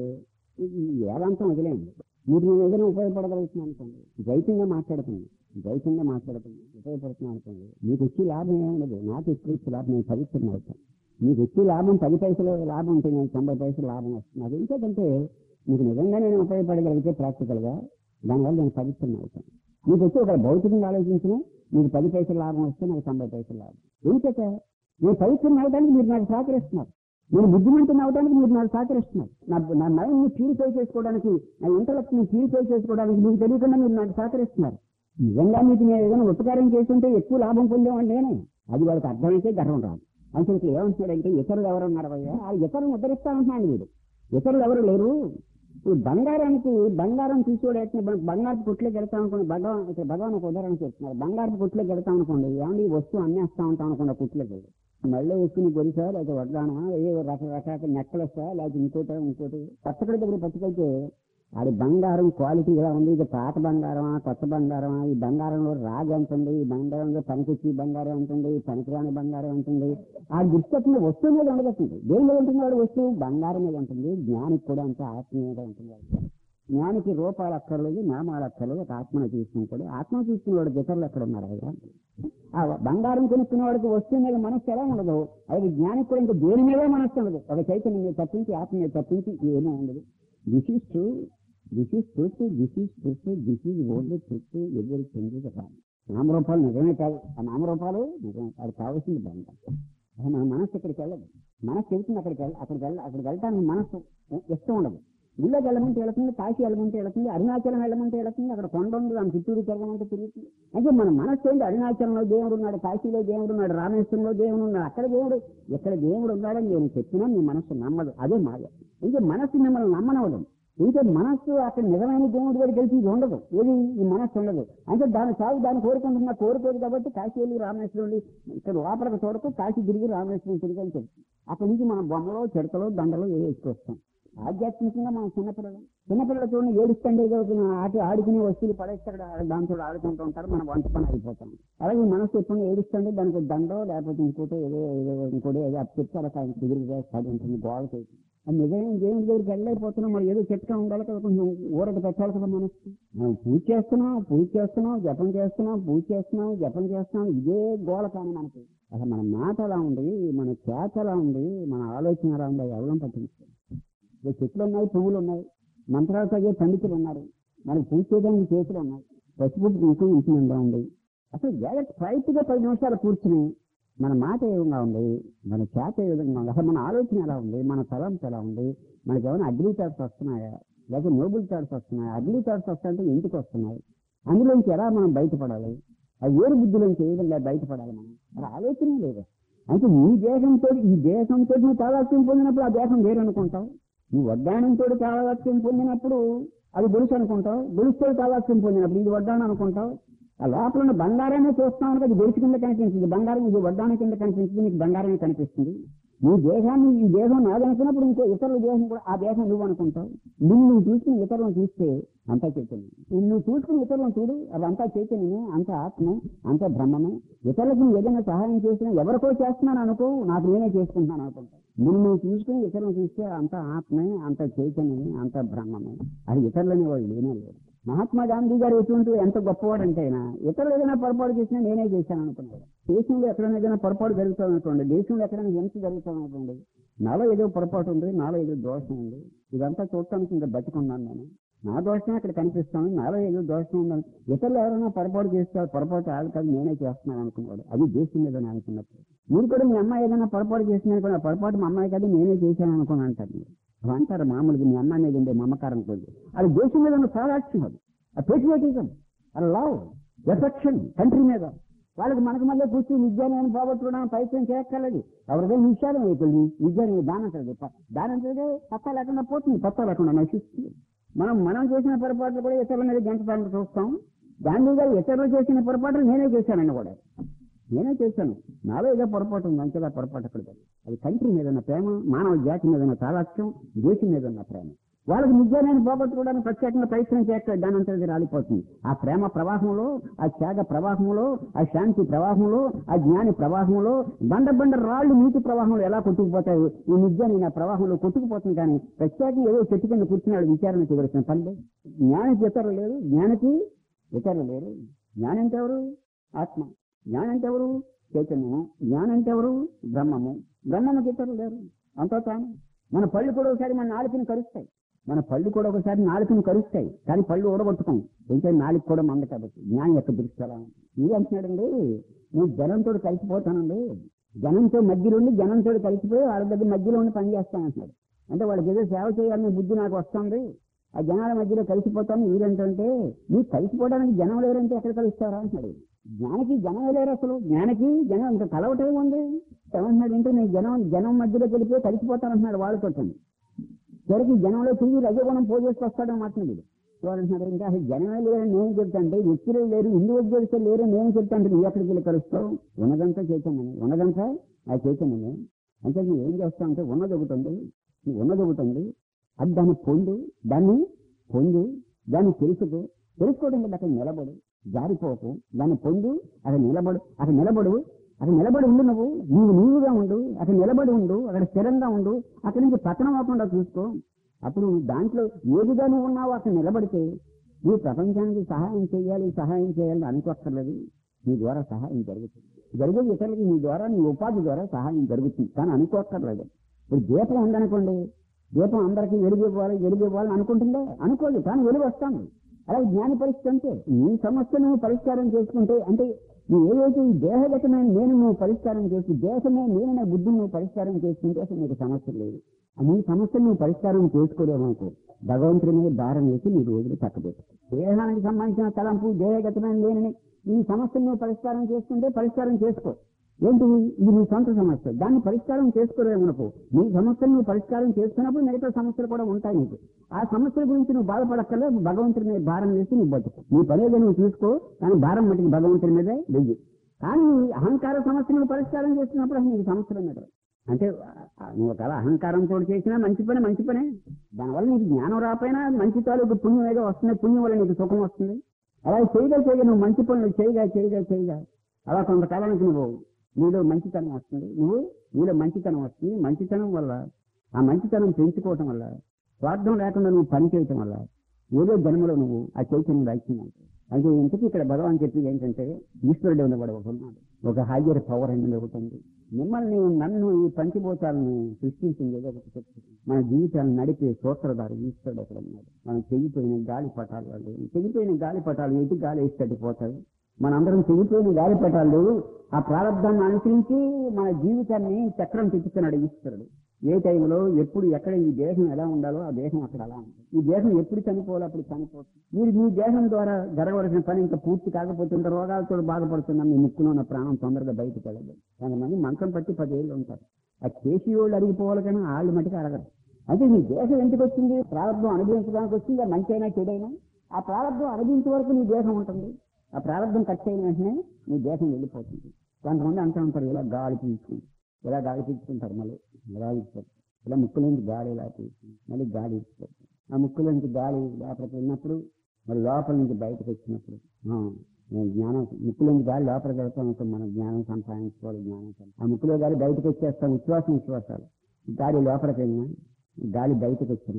ఈ వేదాంతం వదిలేయండి మీరు నేను ఏదైనా ఉపయోగపడగలుగుతున్నాను అనుకోండి ద్వైతంగా మాట్లాడుతుంది ద్వైతంగా మాట్లాడుతుంది ఉపయోగపడుతున్నాను అనుకోండి మీకు వచ్చే లాభం ఏముండదు నాకు ఎక్కువ వచ్చే లాభం నేను పవిత్రం అవుతాను మీకు వచ్చే లాభం పది పైసలు లాభం ఉంటే నేను తొంభై పైసలు లాభం వస్తుంది అది ఎందుకంటే మీకు నిజంగా నేను ఉపయోగపడగలిగితే ప్రాక్టికల్గా దానివల్ల నేను పవిత్రం అవుతాను మీకు వచ్చి ఒక భౌతికంగా ఆలోచించిన మీకు పది పైసలు లాభం వస్తే నాకు తొంభై పైసలు లాభం ఎందుకంటే నేను పవిత్రం అవడానికి మీరు నాకు సహకరిస్తున్నారు నేను బుద్ధిమంతుని అవడానికి మీరు నాకు సహకరిస్తున్నారు నా నా మైండ్ని ప్యూరిఫై చేసుకోవడానికి నా ఇంటలెక్ట్ ని ప్యూరిఫై చేసుకోవడానికి మీకు తెలియకుండా మీరు నాకు సహకరిస్తున్నారు నిజంగా మీకు నేను ఏదైనా ఉపకారం చేస్తుంటే ఎక్కువ లాభం పొందేవాడిని నేనే అది వాళ్ళకి అర్థమైతే గర్వం రాదు అంటే ఇక్కడ ఏమంటున్నాడంటే ఇతరులు ఎవరు ఉన్నారు అయ్యా ఆ ఇతరులను ఉద్ధరిస్తా ఉంటున్నాడు వీడు ఇతరులు ఎవరు లేరు ఇప్పుడు బంగారానికి బంగారం తీసుకోవడానికి బంగారపు కొట్లోకి వెళ్తాం అనుకోండి భగవాన్ ఇక్కడ భగవాన్ ఒక ఉదాహరణ చెప్తున్నారు బంగారపు కొట్లోకి వెళ్తాం అనుకోండి ఏమండి ఈ వస్తువు అమ్మేస్తా ఉంటాం అనుకోండి ఆ కొట్లోకి వెళ్ళి మళ్ళీ వేసుకుని గొలుసా లేకపోతే వడ్డానమా ఏ రకరకాల నెక్కలెస్తా లేకపోతే ఇంకోటి ఇంకోటి పచ్చకడి దగ్గర పట్టుకెళ్తే అది బంగారం క్వాలిటీ ఎలా ఉంది ఇది పాత బంగారమా కొత్త బంగారమా ఈ బంగారంలో రాగి ఎంత ఉంది ఈ బంగారంలో పనికొచ్చి బంగారం ఎంత ఉంది పనికిరాని బంగారం ఎంత ఉంది ఆ గుర్తొచ్చిన వస్తువు మీద ఉండగట్టుంది దేని మీద ఉంటుంది వాడు వస్తువు బంగారం మీద ఉంటుంది జ్ఞానికి కూడా అంత ఆత్మ మీద ఉంటుంది వాడు. జ్ఞానికి రూపాలు అక్కర్లేదు నామాలు అక్కర్లేదు ఒక ఆత్మను తీసుకుంటాడు ఆత్మ తీసుకునేవాడు ఇతరులు ఎక్కడ ఉన్నారు ఆయన ఆ బంగారం కొనుక్కునే వాడికి వస్తువు మీద మనస్సు ఎలా ఉండదు అది జ్ఞానికి కూడా ఇంకా దేని మీద మనస్సు ఉండదు ఒక చైతన్యం మీద తప్పించి ఆత్మ మీద తప్పించి ఏమీ ఉండదు this is true this is truth this is truth this is only truth ఎవరి చెంది నామరూపాలు నిజమే కాదు ఆ నామరూపాలు నిజమే అది కావాల్సింది బంగారం అది మన మనస్సు ఇక్కడికి వెళ్ళదు మనస్సు చెబుతుంది అక్కడికి వెళ్ళ అక్కడికి వెళ్ళ అక్కడికి వెళ్ళటానికి మనస్సు ఇష్టం ఉండదు ఊళ్ళోకి వెళ్ళమంటే వెళుతుంది కాశీ వెళ్ళమంటే వెళుతుంది అరుణాచలం వెళ్ళమంటే వెళుతుంది అక్కడ కొండ ఉంది దాని చుట్టూరు తిరగమంటే తిరుగుతుంది అయితే మన మనస్సు ఏంటి అరుణాచలంలో దేవుడు ఉన్నాడు కాశీలో దేవుడు ఉన్నాడు రామేశ్వరంలో దేవుడు ఉన్నాడు అక్కడ దేవుడు ఎక్కడ దేవుడు ఉన్నాడని నేను చెప్పినా మీ మనస్సు నమ్మదు అదే మాయ ఇంకా మనస్సు మిమ్మల్ని నమ్మనవదు ఇంకా మనస్సు అక్కడ నిజమైన దేవుడి దగ్గరికి వెళ్తే ఇది ఉండదు ఏది ఈ మనస్సు ఉండదు అంటే దాని సాగు దాన్ని కోరుకుంటున్నా కోరుకోదు కాబట్టి కాశీ వెళ్ళి రామేశ్వరం వెళ్ళి ఇక్కడ లోపలికి చూడకు కాశీ తిరిగి రామేశ్వరం తిరిగి అని చెప్తుంది అక్కడి నుంచి మన బొమ్మలో చిడతలు దండలు ఏ వేసుకొస్తాం ఆధ్యాత్మికంగా మనం చిన్నపిల్లలు చిన్నపిల్లలు చూడండి ఏడుస్తండి ఏదో ఒక ఆట ఆడుకునే వస్తువులు పడేస్తాడు దాంతో ఆడుకుంటూ ఉంటారు మనం వంట పని అయిపోతాం అలాగే మనసు ఎప్పుడు ఏడుస్తుంటే దానికి ఒక దండో లేకపోతే ఇంకోటి ఏదో ఏదో ఇంకోటి ఏదో అప్పు చెప్తే అలా కాదు కుదిరి వేస్తాడు ఉంటుంది గోడ చేసి అది నిజమైన దేవుడి దగ్గరికి వెళ్ళలేకపోతున్నాం మరి ఏదో చెట్గా ఉండాలి కదా కొంచెం ఊరట పెట్టాలి కదా మనసు మనం పూజ చేస్తున్నాం పూజ చేస్తున్నాం జపం చేస్తున్నాం పూజ చేస్తున్నాం జపం చేస్తున్నాం ఇదే గోల కానీ మనకి అసలు మన మాట ఎలా ఉంది మన చేత ఎలా ఉంది మన ఆలోచన ఎలా ఉంది ఎవరం పట్టించుకోండి ఇప్పుడు చెట్లు ఉన్నాయి పువ్వులు ఉన్నాయి మంత్రాలు చదివే పండితులు ఉన్నారు మనకి పూజ చేయడానికి చేతులు ఉన్నాయి పసుపు ఇంకో ఇంటి నిండా ఉంది అసలు జాగ్రత్త క్వైట్గా పది నిమిషాలు కూర్చుని మన మాట ఏ విధంగా ఉంది మన చేత ఏ విధంగా ఉంది అసలు మన ఆలోచన ఎలా ఉంది మన తలంపు ఎలా ఉంది మనకి ఏమైనా అగ్లీ థాట్స్ వస్తున్నాయా లేకపోతే నోబుల్ థాట్స్ వస్తున్నాయా అగ్లీ థాట్స్ వస్తాయంటే ఇంటికి వస్తున్నాయి అందులోంచి ఎలా మనం బయటపడాలి ఆ ఏడు బుద్ధిలోంచి ఏ విధంగా బయటపడాలి మనం అది ఆలోచనే లేదు అంటే ఈ దేహంతో ఈ దేహంతో నువ్వు తాదాత్మ్యం పొందినప్పుడు ఆ దేహం వేరు అనుకుంటావు నువ్వు వడ్డానంతో తాదాత్మ్యం పొందినప్పుడు అది గొలుసు అనుకుంటావు గొలుసుతో తాదాత్మ్యం పొందినప్పుడు ఇది వడ్డానం అనుకుంటావు ఆ లోపల ఉన్న బంగారాన్ని చూస్తావు అది గొలుసు కింద కనిపించింది బంగారం ఇది వడ్డానం కింద కనిపించింది నీకు బంగారమే కనిపిస్తుంది నీ దేహాన్ని ఈ దేహం నాదనుకున్నప్పుడు ఇంకో ఇతరుల దేహం కూడా ఆ దేహం నువ్వు అనుకుంటావు నిన్ను నువ్వు చూసుకుని ఇతరులను చూస్తే అంతా చైతన్యం నిన్ను నువ్వు చూసుకుని ఇతరులను చూడు అదంతా చైతన్యమే అంత ఆత్మే అంత బ్రహ్మమే ఇతరులకు నువ్వు ఏదైనా సహాయం చేసినా ఎవరికో చేస్తున్నాను అనుకో నాకు నేనే చేసుకుంటున్నాను అనుకుంటా నిన్ను నువ్వు చూసుకుని ఇతరులను చూస్తే అంత ఆత్మే అంత చైతన్యమే అంత బ్రహ్మమే అది ఇతరులని వాళ్ళు లేనే లేదు మహాత్మా గాంధీ గారు ఎటువంటి ఎంత గొప్పవాడు అంటే ఆయన ఇతరులు ఏదైనా పొరపాటు చేసినా నేనే చేశాను అనుకున్నాడు దేశంలో ఎక్కడైనా ఏదైనా పొరపాటు జరుగుతుంది అనుకోండి దేశంలో ఎక్కడైనా హింస జరుగుతుంది అనుకోండి నాలో ఏదో పొరపాటు ఉంది నాలో ఏదో దోషం ఉంది ఇదంతా చూడటానికి ఇంకా బతికున్నాను నేను నా దోషం అక్కడ కనిపిస్తాను నాలో ఏదో దోషం ఉందని ఇతరులు ఎవరైనా పొరపాటు చేస్తే ఆ పొరపాటు ఆడు కాదు నేనే చేస్తున్నాను అనుకున్నాడు అది దేశం మీద నేను అనుకున్నప్పుడు మీరు కూడా మీ అమ్మాయి ఏదైనా పొరపాటు చేసినా కూడా ఆ పొరపాటు మా అమ్మాయి కాదు నేనే చేశాను అనుకుని అంటారు మీరు అలా అంటారు మామూలుగా మీ అమ్మాయి మీద ఉండే మమకారం కొద్ది అది దేశం మీద ఉన్న సారాక్ష్యం అది ఆ పేట్రియాటిజం ఆ లవ్ ఎఫెక్షన్ కంట్రీ మీద వాళ్ళకి మనకు మళ్ళీ కూర్చుని విద్యాన్ని పోగొట్టుకోవడం ప్రయత్నం చేయక్కర్లేదు ఎవరిదే నిమిషాలు అయిపోయింది విద్యాన్ని దానం చదివి దానం చదివి పత్తా లేకుండా పోతుంది పత్తా లేకుండా నశిస్తుంది మనం మనం చేసిన పొరపాట్లు కూడా ఇతరుల మీద గంటతాలను చూస్తాం గాంధీ గారు ఇతరులు చేసిన పొరపాట్లు నేనే చేశానండి కూడా నేనే చేశాను నాలో ఏదో పొరపాటు ఉంది అంతే ఆ పొరపాటు అక్కడ కాదు. అది కంట్రీ మీద ఉన్న ప్రేమ మానవ జాతి మీద ఉన్న తాదాత్యం దేశం మీద ఉన్న ప్రేమ వాళ్ళకి నిజాన్ని పోగొట్టుకోవడానికి ప్రత్యేకంగా ప్రయత్నం చేస్తే దాని అంతా అది రాలిపోతుంది ఆ ప్రేమ ప్రవాహంలో ఆ త్యాగ ప్రవాహంలో ఆ శాంతి ప్రవాహంలో ఆ జ్ఞాని ప్రవాహంలో బండ బండ రాళ్ళు నీటి ప్రవాహంలో ఎలా కొట్టుకుపోతాయి ఈ నిజాన్ని నా ప్రవాహంలో కొట్టుకుపోతుంది కానీ ప్రత్యేకంగా ఏదో చెట్టు కింద కూర్చున్నాడు విచారణ చేయవలసిన పని లేదు జ్ఞానికి ఇతరులు లేరు జ్ఞానికి ఇతరులు లేరు జ్ఞానం అంటే ఎవరు ఆత్మ జ్ఞానం అంటే ఎవరు చైతన్యము జ్ఞానం అంటే ఎవరు బ్రహ్మము బ్రహ్మముకి ఇతరులు లేరు అంతా తాను మన పళ్ళు కూడా ఒకసారి మన నాలుకని కరుస్తాయి మన పళ్ళు కూడా ఒకసారి నాలుకని కరుస్తాయి కానీ పళ్ళు ఊడగొట్టుకోం ఎందుకంటే నాలుగు కూడా మంద కాబట్టి జ్ఞానం యొక్క దృష్టి అలా ఉంది. ఇది అంటున్నాడండి నేను జనంతో కలిసిపోతానండి జనంతో మధ్యలో ఉండి జనంతో కలిసిపోయి వాళ్ళ దగ్గర మధ్యలో ఉండి పని చేస్తాను అంటున్నాడు అంటే వాళ్ళకి ఏదో సేవ చేయాలనే బుద్ధి నాకు వస్తుంది ఆ జనాల మధ్యలో కలిసిపోతాను వీరంటే నీకు కలిసిపోవడానికి జనం లేరంటే ఎక్కడ కలుస్తారా అంటున్నాడు జ్ఞానికి జనం లేరు అసలు జ్ఞానికి జనం ఇంకా కలవటం ఉంది ఏమంటున్నాడు అంటే నేను జనం జనం మధ్యలో వెళ్ళిపోయి కలిసిపోతాను అంటున్నాడు వాళ్ళతో చివరికి జనంలో తిరిగి రజగుణం పోజేసి వస్తాడని మాట్లాడు వాడు అంటున్నాడు ఇంకా అసలు జనమే లేరని నేను చెప్తాంటే వ్యక్తులే లేరు ఇందు ఉద్యోగస్తులు లేరు నేను చెప్తాంటే నువ్వు ఎక్కడికి వెళ్ళి కలుస్తావు ఉన్నదంతా చైతన్యమే ఉన్నదంతా ఆ చైతన్యమే అంటే నువ్వు ఏం చేస్తావు అంటే ఉన్నది ఒకటి ఉంది నువ్వు ఉన్నది ఒకటి ఉంది అది దాన్ని పొందు దాన్ని పొందు దాన్ని తెలుసుకో తెలుసుకోవడం వల్ల అక్కడ నిలబడు జారిపోకు దాన్ని పొందు అక్కడ నిలబడు అక్కడ నిలబడు అక్కడ నిలబడి ఉండు నువ్వు నీవు నీవుగా ఉండు అక్కడ నిలబడి ఉండు అక్కడ స్థిరంగా ఉండు అక్కడి నుంచి పతనం అవ్వకుండా చూసుకో అప్పుడు దాంట్లో ఏదిగా నువ్వు ఉన్నావో అక్కడ నిలబడితే నీ ప్రపంచానికి సహాయం చేయాలి సహాయం చేయాలని అనుకోక్కర్లేదు నీ ద్వారా సహాయం జరుగుతుంది జరిగేది ఇతరులకి నీ ద్వారా నీ ఉపాధి ద్వారా సహాయం జరుగుతుంది కానీ అనుకోక్కర్లేదు ఇప్పుడు దీపం ఉందనుకోండి దీపం అందరికీ వెలుగు ఇవ్వాలి వెలుగు ఇవ్వాలని అనుకుంటుందే అనుకోదు కానీ వెలుగు వస్తాను అలాగే జ్ఞాన పరిస్థితి అంటే నీ సమస్య నువ్వు పరిష్కారం చేసుకుంటే అంటే నువ్వు ఏదైతే ఈ దేహగతమైన నేను నువ్వు పరిష్కారం చేసి దేశమే నేననే బుద్ధిని నువ్వు పరిష్కారం చేసుకుంటే అసలు నీకు సమస్య లేదు నీ సమస్య నువ్వు పరిష్కారం చేసుకోలేమనుకో భగవంతుడి మీద భారం వేసి నీ రోజులు చక్కబెట్టు దేహానికి సంబంధించిన తలంపు దేహగతమైన లేనని ఈ సమస్యను నువ్వు పరిష్కారం చేసుకుంటే పరిష్కారం చేసుకో ఏంటి ఇది నీ సొంత సమస్య దాన్ని పరిష్కారం చేసుకోలేమనుకో నీ సమస్యను నువ్వు పరిష్కారం చేసుకున్నప్పుడు మిగతా సమస్యలు కూడా ఉంటాయి నీకు ఆ సమస్యల గురించి నువ్వు బాధపడక్కలే భగవంతుడి మీద భారం వేసి నువ్వు బతుకు నీ పని ఏదో నువ్వు చూసుకో కానీ భారం మటుకు భగవంతుడి మీదే వెయ్యి కానీ ఈ అహంకార సమస్య నువ్వు పరిష్కారం చేస్తున్నప్పుడు అసలు నీకు సమస్యలు మీద అంటే ఆ, నువ్వు ఒకవేళ అహంకారంతో చేసినా మంచి పని మంచి పనే దానివల్ల నీకు జ్ఞానం రాకపోయినా మంచి తాలూకు పుణ్యం ఏదో వస్తుంది పుణ్యం వల్ల నీకు సుఖం వస్తుంది అలా చేయగా చేయగా నువ్వు మంచి పనులు చేయగా చేయగా చేయగా అలా కొంతకాలానికి నువ్వు నీలో మంచితనం వస్తుంది నువ్వు నీలో మంచితనం వస్తుంది మంచితనం వల్ల ఆ మంచితనం పెంచుకోవటం వల్ల స్వార్థం లేకుండా నువ్వు పని చేయటం వల్ల ఏదో జన్మలో నువ్వు ఆ చైతన్యం రాయించిందంటే అంటే ఇంతకీ ఇక్కడ భగవాన్ చెప్పింది ఏంటంటే ఈశ్వరుడు ఉన్నవాడు ఒక ఉన్నాడు ఒక హయ్యర్ పవర్ అనేది ఒకటి ఉంది మిమ్మల్ని నన్ను ఈ పంచిభూతాలను సృష్టించింది ఏదో ఒకటి చెప్తుంది మన జీవితాలను నడిపే సూత్రధారు ఈశ్వరుడు ఒకడు ఉన్నాడు మనం తెగిపోయిన గాలి పటాలు వాళ్ళు తెగిపోయిన గాలి పటాలు ఎటు గాలి వేసి తగ్గిపోతాయి మనందరం తెగిపోయిన గాలి పటాలు లేవు ఆ ప్రారంభాన్ని అనుసరించి మన జీవితాన్ని చక్రం తిప్పుతున్నాడు ఈశ్వరుడు ఏ టైంలో ఎప్పుడు ఎక్కడ ఈ దేహం ఎలా ఉండాలో ఆ దేహం అక్కడ అలా ఉంటుంది ఈ దేహం ఎప్పుడు చనిపోవాలో అప్పుడు చనిపోతుంది మీరు మీ దేహం ద్వారా జరగవలసిన పని ఇంకా పూర్తి కాకపోతే ఇంకా రోగాలతో బాధపడుతున్నా మీ ముక్కులో ఉన్న ప్రాణం తొందరగా బయటకు వెళ్ళదు కొంతమంది మంచం పట్టి పదేళ్ళు ఉంటారు ఆ చేసి వాళ్ళు అరిగిపోవాలి కానీ వాళ్ళు మటుకు అడగరు అంటే మీ దేహం ఎందుకు వచ్చింది ప్రారంభం అనుభవించడానికి వచ్చింది మంచైనా చెడైనా ఆ ప్రారంభం అనుభవించే వరకు నీ దేహం ఉంటుంది ఆ ప్రారంభం కట్ అయిన వెంటనే నీ దేహం వెళ్ళిపోతుంది కొంతమంది అంటూ ఉంటారు ఇలా గాలి పీల్చుకుంది ఇలా గాలి పీల్చుకుంటారు మళ్ళీ ఇలా ఇస్తారు ఇలా ముక్కులోంచి గాలి ఇలా పీల్చుకుంది మళ్ళీ గాలి ఇస్తారు ఆ ముక్కులోంచి గాలి లోపలికి వెళ్ళినప్పుడు మరి లోపల నుంచి బయటకు వచ్చినప్పుడు ఆ, నేను జ్ఞానం ముక్కులోంచి గాలి లోపలికి వెళ్తాం మనం జ్ఞానం సంపాదించుకోవాలి జ్ఞానం సంపా- ఆ ముక్కులో గాలి బయటకు వచ్చేస్తాం విశ్వాసం విశ్వాసాలు గాలి లోపలికి వెళ్ళినా గాలి బయటకు వచ్చినా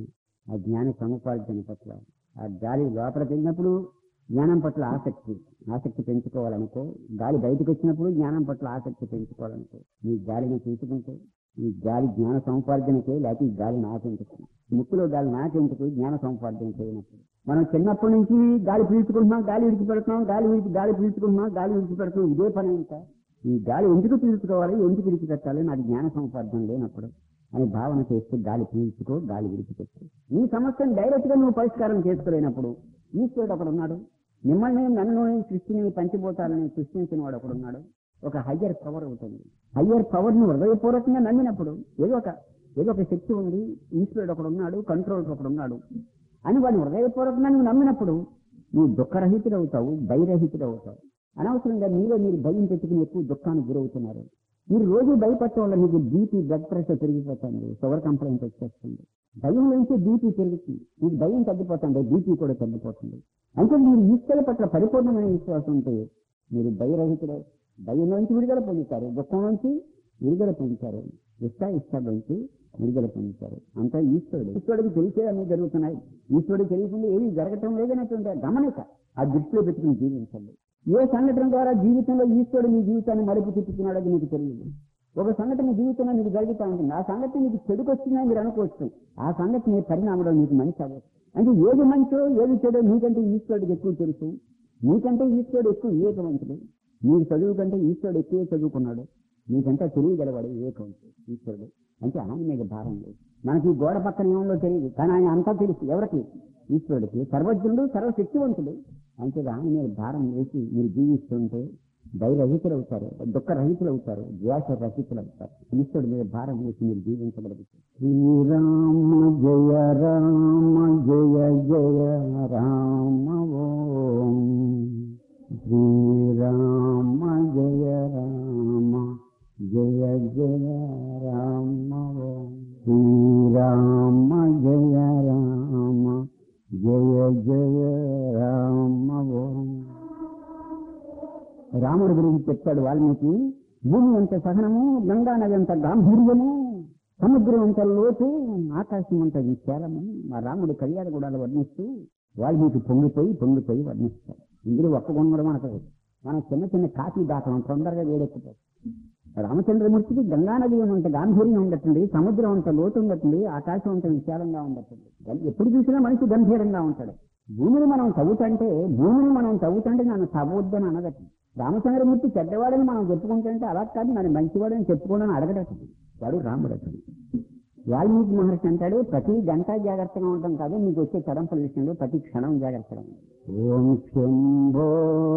ఆ జ్ఞాన సముపార్జన పట్ల ఆ గాలి లోపలికి వెళ్ళినప్పుడు జ్ఞానం పట్ల ఆసక్తి ఆసక్తి పెంచుకోవాలనుకో గాలి బయటకు వచ్చినప్పుడు జ్ఞానం పట్ల ఆసక్తి పెంచుకోవాలనుకో నీ గాలిని తీసుకుంటే ఈ గాలి జ్ఞాన సముపార్జనకే లేకపోతే ఈ గాలి నాకెందుకు ముక్కులో గాలి నాకెందుకు జ్ఞాన సముపార్జన చేయనప్పుడు మనం చిన్నప్పటి నుంచి గాలి పీల్చుకుంటున్నాం గాలి విడిచిపెడుతున్నాం గాలి విడిచి గాలి పీల్చుకుంటున్నాం గాలి విడిచిపెడుతున్నాం ఇదే పని ఇంకా ఈ గాలి ఎందుకు పీల్చుకోవాలి ఎందుకు విడిచిపెట్టాలి నాకు జ్ఞాన సముపార్జన లేనప్పుడు అని భావన చేస్తూ గాలి పీల్చుకో గాలి విడిచిపెట్టు ఈ సమస్యను డైరెక్ట్ గా నువ్వు పరిష్కారం చేసుకోలేనప్పుడు ఈశ్వరుడు ఒకడు ఉన్నాడు మిమ్మల్ని నన్ను సృష్టిని పంచిపోతాలని సృష్టించిన వాడు ఒకడు ఉన్నాడు ఒక హయ్యర్ పవర్ ఉంటుంది హయ్యర్ పవర్ ను హృదయపూర్వకంగా నమ్మినప్పుడు ఏదో ఒక ఏదో ఒక శక్తి ఉంది ఈశ్వరుడు ఒకడు ఉన్నాడు కంట్రోల్ ఒకడు ఉన్నాడు అని వాడిని హృదయపూర్వకంగా నువ్వు నమ్మినప్పుడు నువ్వు దుఃఖరహితుడు అవుతావు భయరహితుడు అవుతావు అనవసరంగా మీలో మీరు భయం పెట్టుకుని ఎక్కువ దుఃఖానికి గురవుతున్నారు మీరు రోజు భయపడటం వల్ల మీకు బీపీ బ్లడ్ ప్రెషర్ పెరిగిపోతుంది షుగర్ కంప్లైంట్ వచ్చేస్తుంది భయం నుంచి బీపీ పెరుగుతుంది మీకు భయం తగ్గిపోతుంది బీపీ కూడా తగ్గిపోతుంది అంటే మీరు ఈశ్వర పట్ల పరిపూర్ణమైన విశ్వాసం ఉంటే మీరు భయరహితుడు భయం నుంచి విడుదల పొందుతారు దుఃఖం నుంచి విడుదల పొందుతారు ఇష్ట ఇష్టాల నుంచి విడుదల పొందుతారు అంతా ఈశ్వరుడు ఈశ్వరుడికి తెలిసే అన్ని జరుగుతున్నాయి ఈశ్వరుడికి తెలియకుండా ఏమీ జరగటం లేదనేటువంటి ఆ గమనిక ఆ దృష్టిలో పెట్టుకుని జీవించండి ఏ సంఘటన ద్వారా జీవితంలో ఈశ్వరుడు మీ జీవితాన్ని మలుపు తిప్పుతున్నాడో అది మీకు తెలియదు ఒక సంఘటన జీవితంలో మీకు జరుగుతూ ఉంటుంది ఆ సంఘటన మీకు చెడుకు వచ్చిందని మీరు అనుకోవచ్చు ఆ సంఘటన పరిణామంలో మీకు మంచి అవ్వచ్చు అంటే ఏది మంచో ఏది చెడో మీకంటే ఈశ్వరుడికి ఎక్కువ తెలుసు మీకంటే ఈశ్వరుడు ఎక్కువ వివేకవంతుడు మీరు చదువు కంటే ఈశ్వరుడు ఎక్కువ చదువుకున్నాడు మీకంటే తెలియగలవాడు వివేకవంతుడు ఈశ్వరుడు అంటే ఆయన మీద భారం లేదు మనకి ఈ గోడ పక్కన ఏమో తెలియదు కానీ ఆయన అంతా తెలుసు ఎవరికి ఈశ్వరుడికి సర్వజ్ఞుడు సర్వశక్తివంతుడు అంటే ఆయన మీద భారం వేసి మీరు జీవిస్తుంటే భయరహితులు అవుతారు దుఃఖ రహితులు అవుతారు ద్వేష రహితులు అవుతారు ఈశ్వరుడి మీద భారం వేసి మీరు జీవించగలుగుతారు శ్రీరామ జయ రామ జయ జయ రామ ఓం శ్రీరామ జయ రామ జయ జయ రామ ఓం శ్రీరామ జయ రామ జయ జయ రామ ఓం రాముడి గురించి చెప్తాడు వాల్మీకి భూమి అంత సహనము గంగా నది అంత గాంభీర్యము సముద్రం అంత లోతు ఆకాశం అంత విశాలము మా రాముడు కళ్యాణ గుడాలు వర్ణిస్తూ వాల్మీకి పొంగిపోయి పొంగిపోయి వర్ణిస్తాడు ఇందులో ఒక్క గుణం కూడా మనకు మనం చిన్న చిన్న కాఫీ దాటం తొందరగా వేడెక్కుతాం రామచంద్రమూర్తికి గంగా నది అంత గాంభీర్యం ఉండటండి సముద్రం అంత లోతు ఉండటండి ఆకాశం అంత విశాలంగా ఉండటండి ఎప్పుడు చూసినా మనిషి గంభీరంగా ఉంటాడు భూమిని మనం తవ్వుతంటే భూమిని మనం తవ్వుతంటే నన్ను తవ్వొద్దని అనదట రామచంద్రమూర్తి చెడ్డవాడని మనం చెప్పుకుంటుంటే అలా కాదు నన్ను మంచివాడని చెప్పుకోవడం అడగడట వాడు రాముడు అతడు వాల్మీకి మహర్షి అంటాడు ప్రతి గంట జాగ్రత్తగా ఉండటం కాదు మీకు వచ్చే తరంపుల విషయంలో ప్రతి క్షణం జాగ్రత్తగా ఉండాలి. ఓం శంభో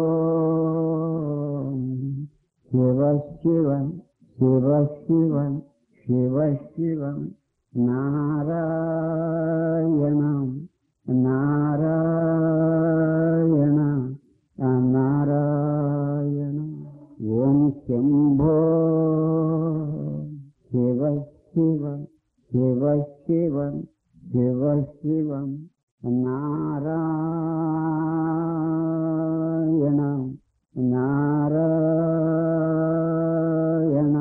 శివ శివ శివ శివ శివ శివ నారాయణ నారాయణ నారాయణ ఓం శంభో శివ శివ శివ శివ శివ శివ నారాయణ నారాయణ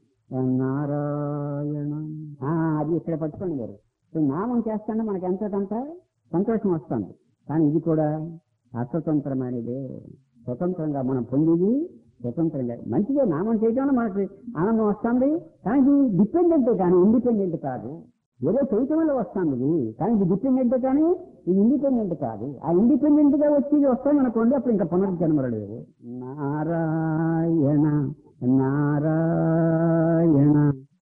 నారాయణ ఆ, అది ఇక్కడ పట్టుకోండి గారు ఇప్పుడు నామం చేస్తానే మనకి ఎంతో కొంత సంతోషం వస్తుంది కానీ ఇది కూడా అస్వతంత్రమైనదే స్వతంత్రంగా మనం పొందేది స్వతంత్రంగా మంచిగా నామం చేయడంలో మనకి ఆనందం వస్తుంది కానీ ఇది డిపెండెంట్ కానీ ఇండిపెండెంట్ కాదు ఏదో చేయటం వల్ల వస్తుంది ఇది కానీ ఇది డిపెండెంట్ కానీ ఇది ఇండిపెండెంట్ కాదు ఆ ఇండిపెండెంట్ గా వచ్చేది వస్తాం అనుకోండి అప్పుడు ఇంకా పునర్జన్మలు లేవు నారాయణ నారాయణ